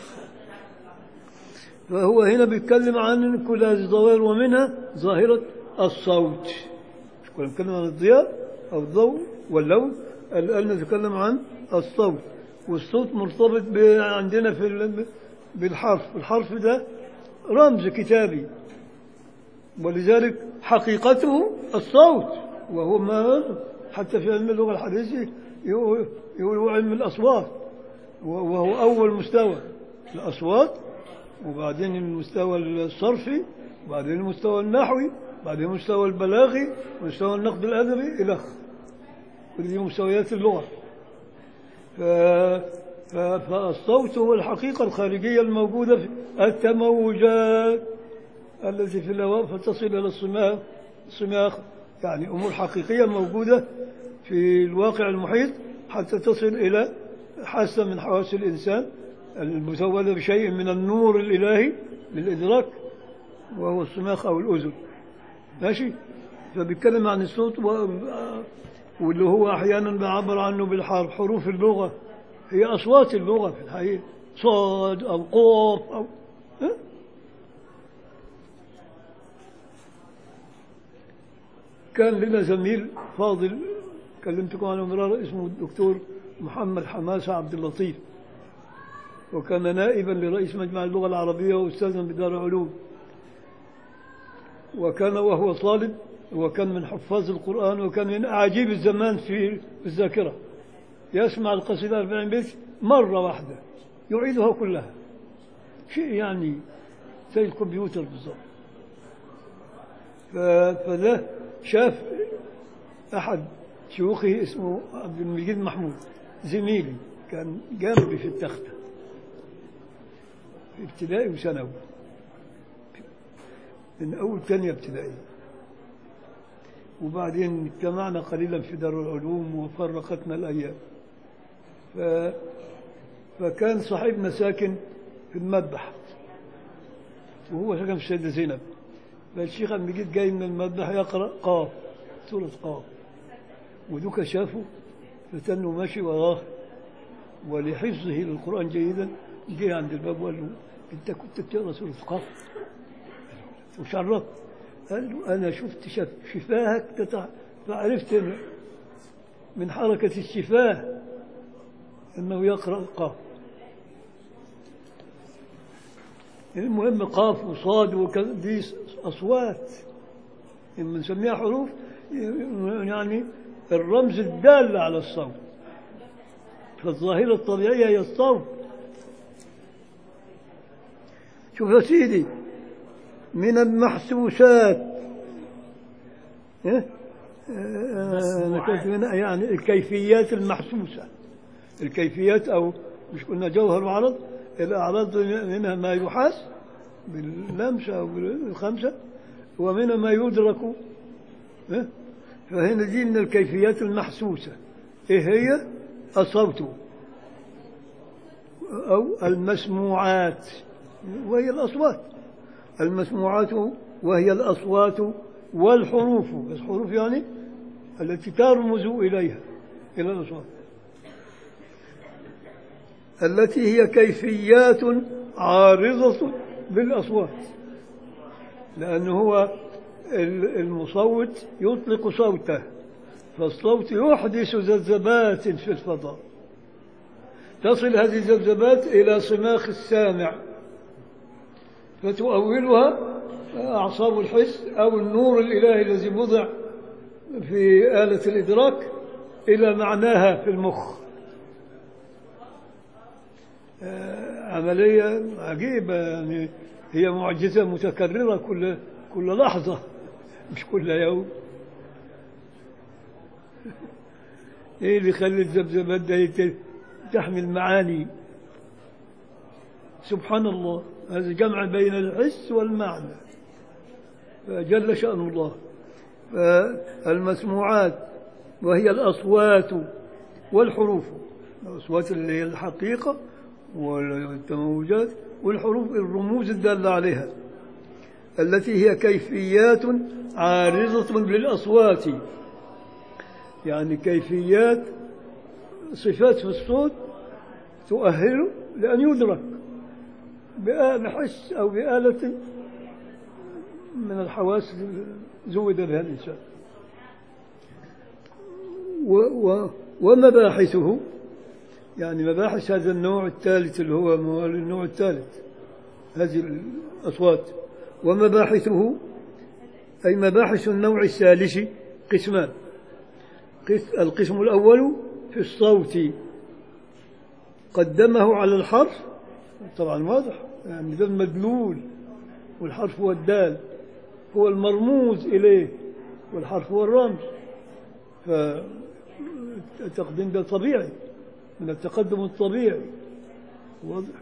فهو هنا بيتكلم عن كل هذه الظواهر ومنها ظاهرة الصوت مش كنا بنتكلم عن الضياء أو الضوء واللون الآن نتكلم عن الصوت والصوت مرتبط ب- عندنا في ال- بالحرف الحرف ده رمز كتابي ولذلك حقيقته الصوت وهو ما حتى في علم اللغة الحديثة يقول يقول علم الأصوات وهو أول مستوى الأصوات وبعدين المستوى الصرفي وبعدين المستوى النحوي بعدين المستوى البلاغي ومستوى النقد الأدبي إلى آخره كل دي مستويات اللغة ف... ف... فالصوت هو الحقيقة الخارجية الموجودة في التموجات التي في الهواء فتصل إلى الصماخ الصماخ يعني أمور حقيقية موجودة في الواقع المحيط حتى تصل إلى حاسة من حواس الإنسان المزودة بشيء من النور الإلهي للإدراك وهو الصماخ أو الأذن ماشي فبيتكلم عن الصوت و... واللي هو أحيانا بيعبر عنه بالحرف حروف اللغة هي أصوات اللغة في الحقيقة صاد أو قاف أو ها؟ كان لنا زميل فاضل كلمتكم عنه مرارا اسمه الدكتور محمد حماسة عبد اللطيف وكان نائبا لرئيس مجمع اللغة العربية وأستاذا بدار العلوم وكان وهو طالب وكان من حفاظ القرآن وكان من أعاجيب الزمان في الذاكرة يسمع القصيدة 40 بيت مرة واحدة يعيدها كلها شيء يعني زي الكمبيوتر بالضبط ف- فده شاف أحد شيوخه اسمه عبد المجيد محمود زميلي كان جنبي في التختة في ابتدائي وثانوي من أول تانية ابتدائي وبعدين اجتمعنا قليلا في دار العلوم وفرقتنا الأيام ف... فكان صاحبنا ساكن في المذبح وهو ساكن في السيدة زينب فالشيخ عم جيت جاي من المذبح يقرأ قاف سورة قاف ودوك شافه فتنه ماشي وراه ولحفظه للقرآن جيدا جه عند الباب وقال له أنت كنت بتقرأ سورة قاف وشربت قال له أنا شفت شف شفاهك تتع... فعرفت إن من حركة الشفاه أنه يقرأ قاف المهم قاف وصاد وكذا دي أصوات لما نسميها حروف يعني الرمز الدال على الصوت فالظاهرة الطبيعية هي الصوت شوف يا سيدي من المحسوسات إيه؟ آه، أنا كنت من يعني الكيفيات المحسوسة الكيفيات أو مش قلنا جوهر وعرض الأعراض منها ما يحاس باللمسة أو بالخمسة ومنها ما يدرك إيه؟ فهنا دي من الكيفيات المحسوسة إيه هي الصوت أو المسموعات وهي الأصوات المسموعات وهي الأصوات والحروف الحروف يعني التي ترمز إليها إلى الأصوات التي هي كيفيات عارضة بالأصوات لأنه هو ال- المصوت يطلق صوته فالصوت يحدث ذبذبات في الفضاء تصل هذه الذبذبات إلى صماخ السامع فتؤولها أعصاب الحس أو النور الإلهي الذي وضع في آلة الإدراك إلى معناها في المخ آه، عملية عجيبة يعني هي معجزة متكررة كل كل لحظة مش كل يوم ايه اللي يخلي الذبذبات ده يت- تحمل معاني سبحان الله هذا جمع بين الحس والمعنى فجل شأن الله فالمسموعات وهي الأصوات والحروف الأصوات اللي هي الحقيقة والتموجات والحروف الرموز الدالة عليها التي هي كيفيات عارضة للأصوات يعني كيفيات صفات في الصوت تؤهله لأن يدرك بآلة حس أو بآلة من الحواس زود بها الإنسان و و ومباحثه يعني مباحث هذا النوع الثالث اللي هو مو- النوع الثالث هذه الأصوات ومباحثه أي مباحث النوع الثالث قسمان قس- القسم الأول في الصوت قدمه على الحرف طبعا واضح يعني ده المدلول والحرف هو الدال هو المرموز إليه والحرف هو الرمز فالتقديم ده طبيعي من التقدم الطبيعي واضح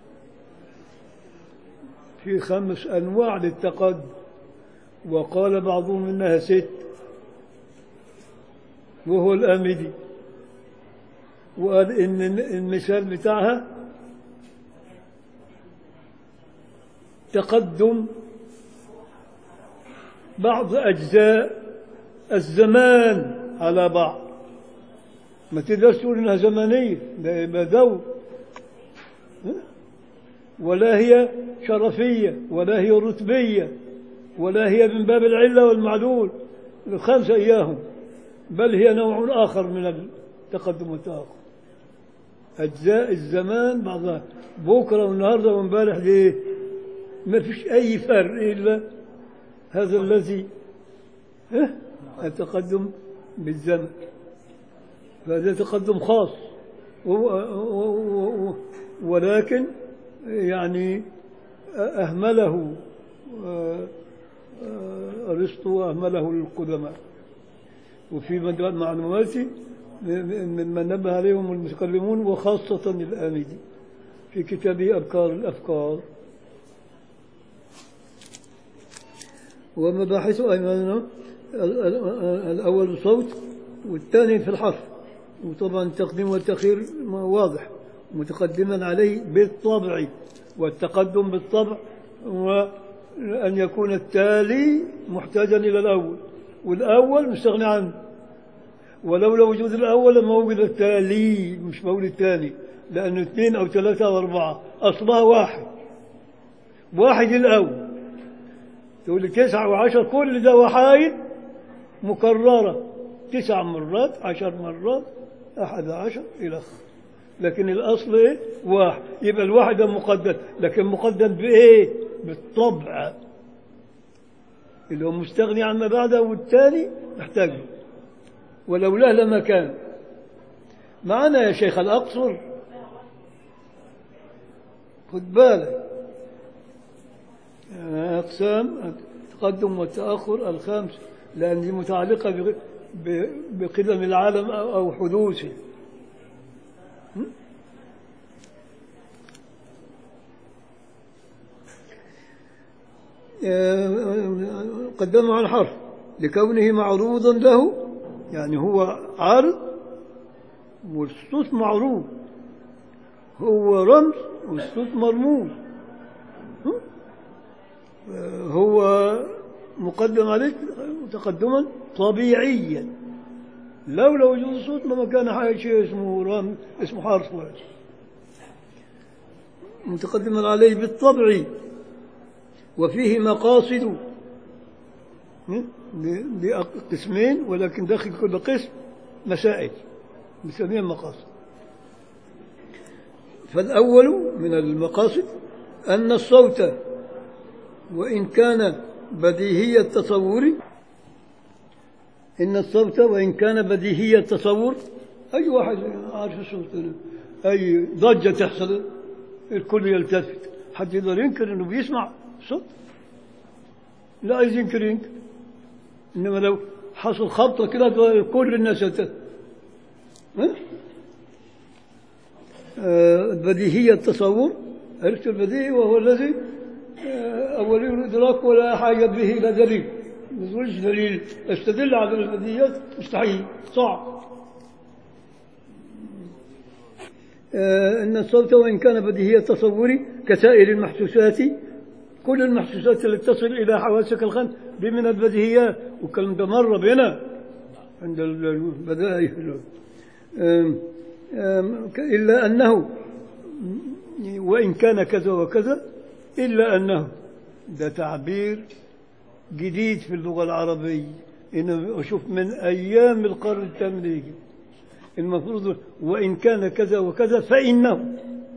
في خمس أنواع للتقدم وقال بعضهم إنها ست وهو الآمدي وقال إن المثال بتاعها تقدم بعض أجزاء الزمان على بعض ما تقدرش تقول إنها زمنية ده يبقى دور ها؟ ولا هي شرفية ولا هي رتبية ولا هي من باب العلة والمعلول الخمسة إياهم بل هي نوع آخر من التقدم والتأخر أجزاء الزمان بعضها بكرة والنهاردة وامبارح ليه ما فيش أي فرق إلا هذا الذي ها؟ التقدم بالزمن فهذا تقدم خاص و- و- و- ولكن يعني أهمله آه، آه، أرسطو وأهمله القدماء وفي مجال معلوماتي من من نبه عليهم المتكلمون وخاصة الآمدي في كتابه أبكار الأفكار ومباحث أيضا الأول صوت والثاني في الحرف وطبعا التقديم والتأخير واضح متقدما عليه بالطبع والتقدم بالطبع أن يكون التالي محتاجا إلى الأول والأول مستغني عنه ولولا وجود الأول لما وجد التالي مش موجود الثاني لأنه اثنين أو ثلاثة أو أربعة أصلها واحد واحد الأول تقول لي تسعة وعشر كل ده وحايد مكررة تسع مرات عشر مرات أحد عشر إلى آخره لكن الأصل إيه؟ واحد يبقى الواحد ده مقدم لكن مقدم بإيه؟ بالطبع اللي هو مستغني عما بعده والتالي محتاج له ولولاه لما كان معنا يا شيخ الأقصر خد بالك أقسام التقدم والتأخر الخامس لأن دي متعلقة بغ- ب- بقدم العالم أو أو حدوثه م? آه، قدمه على الحرف لكونه معروضا له يعني هو عرض والصوت معروض هو رمز والصوت مرموز م? هو مقدم عليك تقدما طبيعيا لولا وجود الصوت لما كان حاجة شيء اسمه رام اسمه حرف واحد متقدما عليه بالطبع وفيه مقاصد م? ل- لقسمين ولكن داخل كل قسم مسائل نسميها مقاصد فالأول من المقاصد أن الصوت وإن كان بديهي التصور إن الصوت وإن كان بديهي التصور أي واحد عارف الصوت أي ضجة تحصل الكل يلتفت حد يقدر ينكر إنه بيسمع صوت لا عايز ينكر ينكر إنما لو حصل خبطة كده كل الناس يلتفت ها؟ آه، بديهية التصور عرفت البديهي وهو الذي آه، أولي الإدراك ولا حاجة به إلى دليل ما تقولش دليل استدل على البديهيات مستحيل صعب آه، إن الصوت وإن كان بديهي التصور كسائر المحسوسات كل المحسوسات التي تصل إلى حواسك الخمس دي من البديهيات والكلام ده مر بنا عند البدائع آم، آم، ك- إلا أنه وإن كان كذا وكذا إلا أنه ده تعبير جديد في اللغة العربية إنه أشوف من أيام القرن التمليكي المفروض وإن كان كذا وكذا فإنه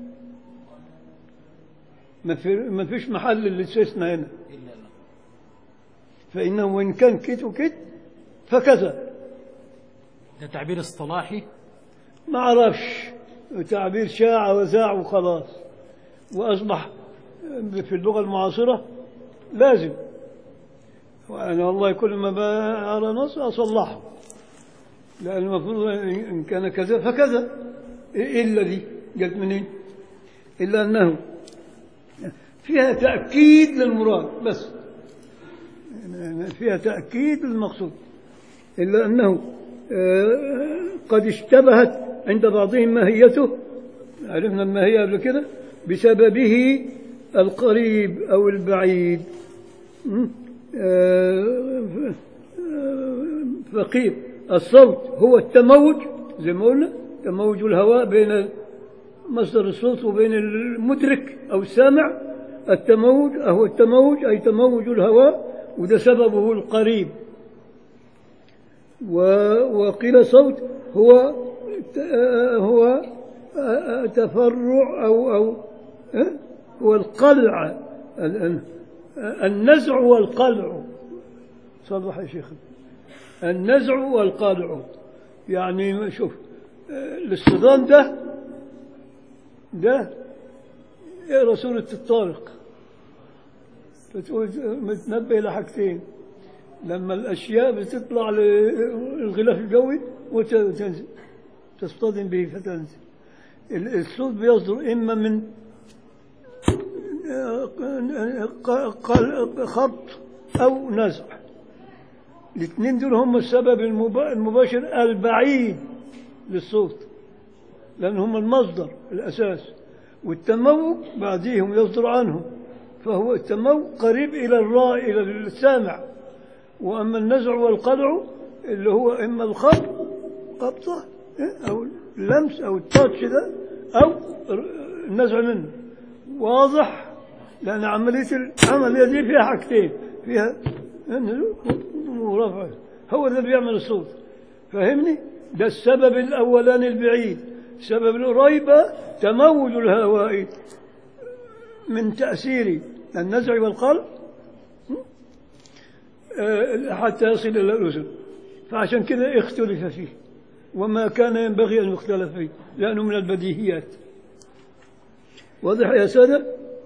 ما في ما فيش محل للاستثناء هنا إلا أنه فإنه وإن كان كت وكت فكذا ده تعبير اصطلاحي ما أعرفش تعبير شاع وزاع وخلاص وأصبح في اللغة المعاصرة لازم وأنا والله كل ما أرى نص أصلحه لأن المفروض إن كان كذا فكذا إلا دي جت منين إلا أنه فيها تأكيد للمراد بس فيها تأكيد للمقصود إلا أنه آه، قد اشتبهت عند بعضهم ماهيته عرفنا الماهية قبل كده بسببه القريب أو البعيد م? آه، ف- آه، فقير الصوت هو التموج زي ما قلنا تموج الهواء بين مصدر الصوت وبين المدرك أو السامع التموج هو التموج أي تموج الهواء وده سببه القريب و- وقيل صوت هو هو تفرع أو أو هو القلع ال- النزع والقلع صلح يا شيخ النزع والقلع يعني شوف الاصطدام ده ده اقرا سورة الطارق فتقول متنبه لحاجتين لما الأشياء بتطلع للغلاف الجوي وتنزل تصطدم به فتنزل ال- الصوت بيصدر إما من قل- خط أو نزع الاثنين دول هم السبب المب- المباشر البعيد للصوت لأن هم المصدر الأساس والتموج بعديهم يصدر عنهم فهو التمو قريب إلى الراء إلى السامع وأما النزع والقلع اللي هو إما الخط قبضة إيه؟ أو اللمس أو التاتش ده أو النزع منه واضح لأن عملية العملية دي فيها حاجتين فيها نزول ورفع هو ده اللي بيعمل الصوت فاهمني ده السبب الأولاني البعيد السبب القريب تموج الهواء من تأثير النزع والقلب آه، حتى يصل إلى الأذن فعشان كده اختلف فيه وما كان ينبغي أن يختلف فيه لأنه من البديهيات واضح يا سادة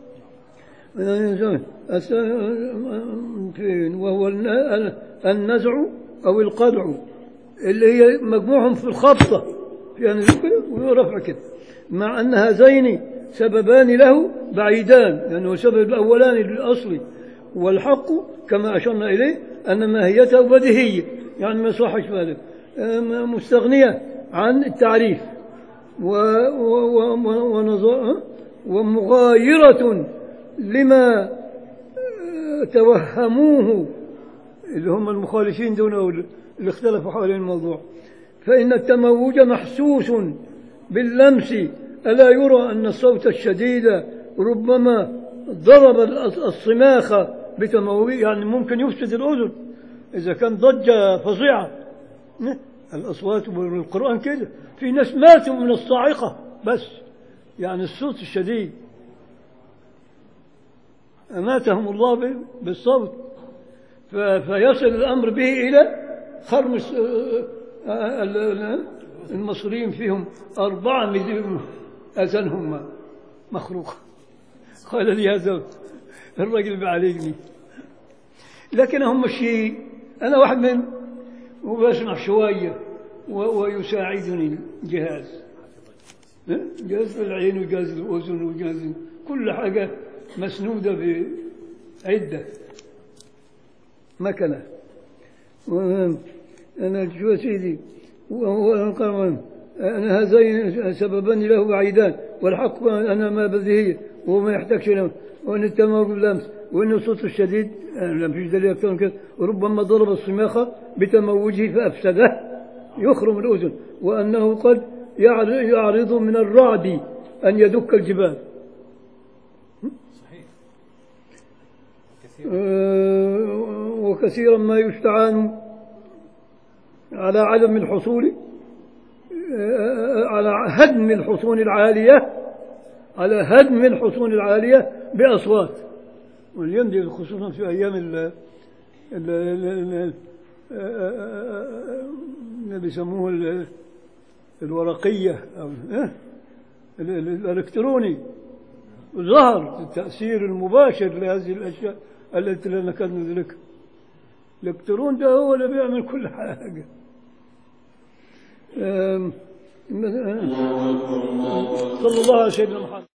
فين وهو الن- النزع أو القدع اللي هي مجموعهم في الخبطة في نزول كده ورفع كده مع أن هذين سببان له بعيدان لأنه السبب الأولاني الأصلي والحق كما أشرنا إليه أن ماهيته بديهية يعني ما يصحش بالك مستغنية عن التعريف و و و ونظ- ومغايرة لما آه، توهموه اللي هم المخالفين دون أول- اللي اختلفوا حوالين الموضوع فإن التموج محسوس باللمس ألا يرى أن الصوت الشديد ربما ضرب الأص- الصماخ بتموج يعني ممكن يفسد الأذن إذا كان ضجة فظيعة نه؟ الأصوات والقرآن كده في ناس ماتوا من الصاعقة بس يعني الصوت الشديد أماتهم الله ب- بالصوت ف- فيصل الأمر به إلى خرمس آه، آه، ال- ال- المصريين فيهم أربعة مليون أذانهم مخروقة قال لي هذا الرجل بعالجني لكن هم شيء أنا واحد من وبسمع شوية و- ويساعدني الجهاز ها؟ جهاز العين وجهاز الأذن وجهاز كل حاجة مسنودة بعدة مكنة و- أنا شو يا سيدي وهو قال أنا هذين سببان له بعيدان والحق أنا ما بديهية وهو ما يحتاجش له وأن التمر باللمس وأن الصوت الشديد أنا لم فيش دليل أكثر من كده وربما ضرب الصماخ بتموجه فأفسده يخرم الأذن وأنه قد يعر- يعرض من الرعد أن يدك الجبال صحيح آه، وكثيرا ما يستعان على عدم الحصول آه، على هدم الحصون العالية على هدم الحصون العالية بأصوات واليوم دي خصوصا في أيام ال ال- ال- ال- آه، اللي بيسموه ال- الورقية أو آه، ال- ال- الإلكتروني ظهر التأثير المباشر لهذه الأشياء التي لا نكاد ندركها الإلكترون ده هو اللي بيعمل كل حاجة آم، آم، صلى الله على سيدنا محمد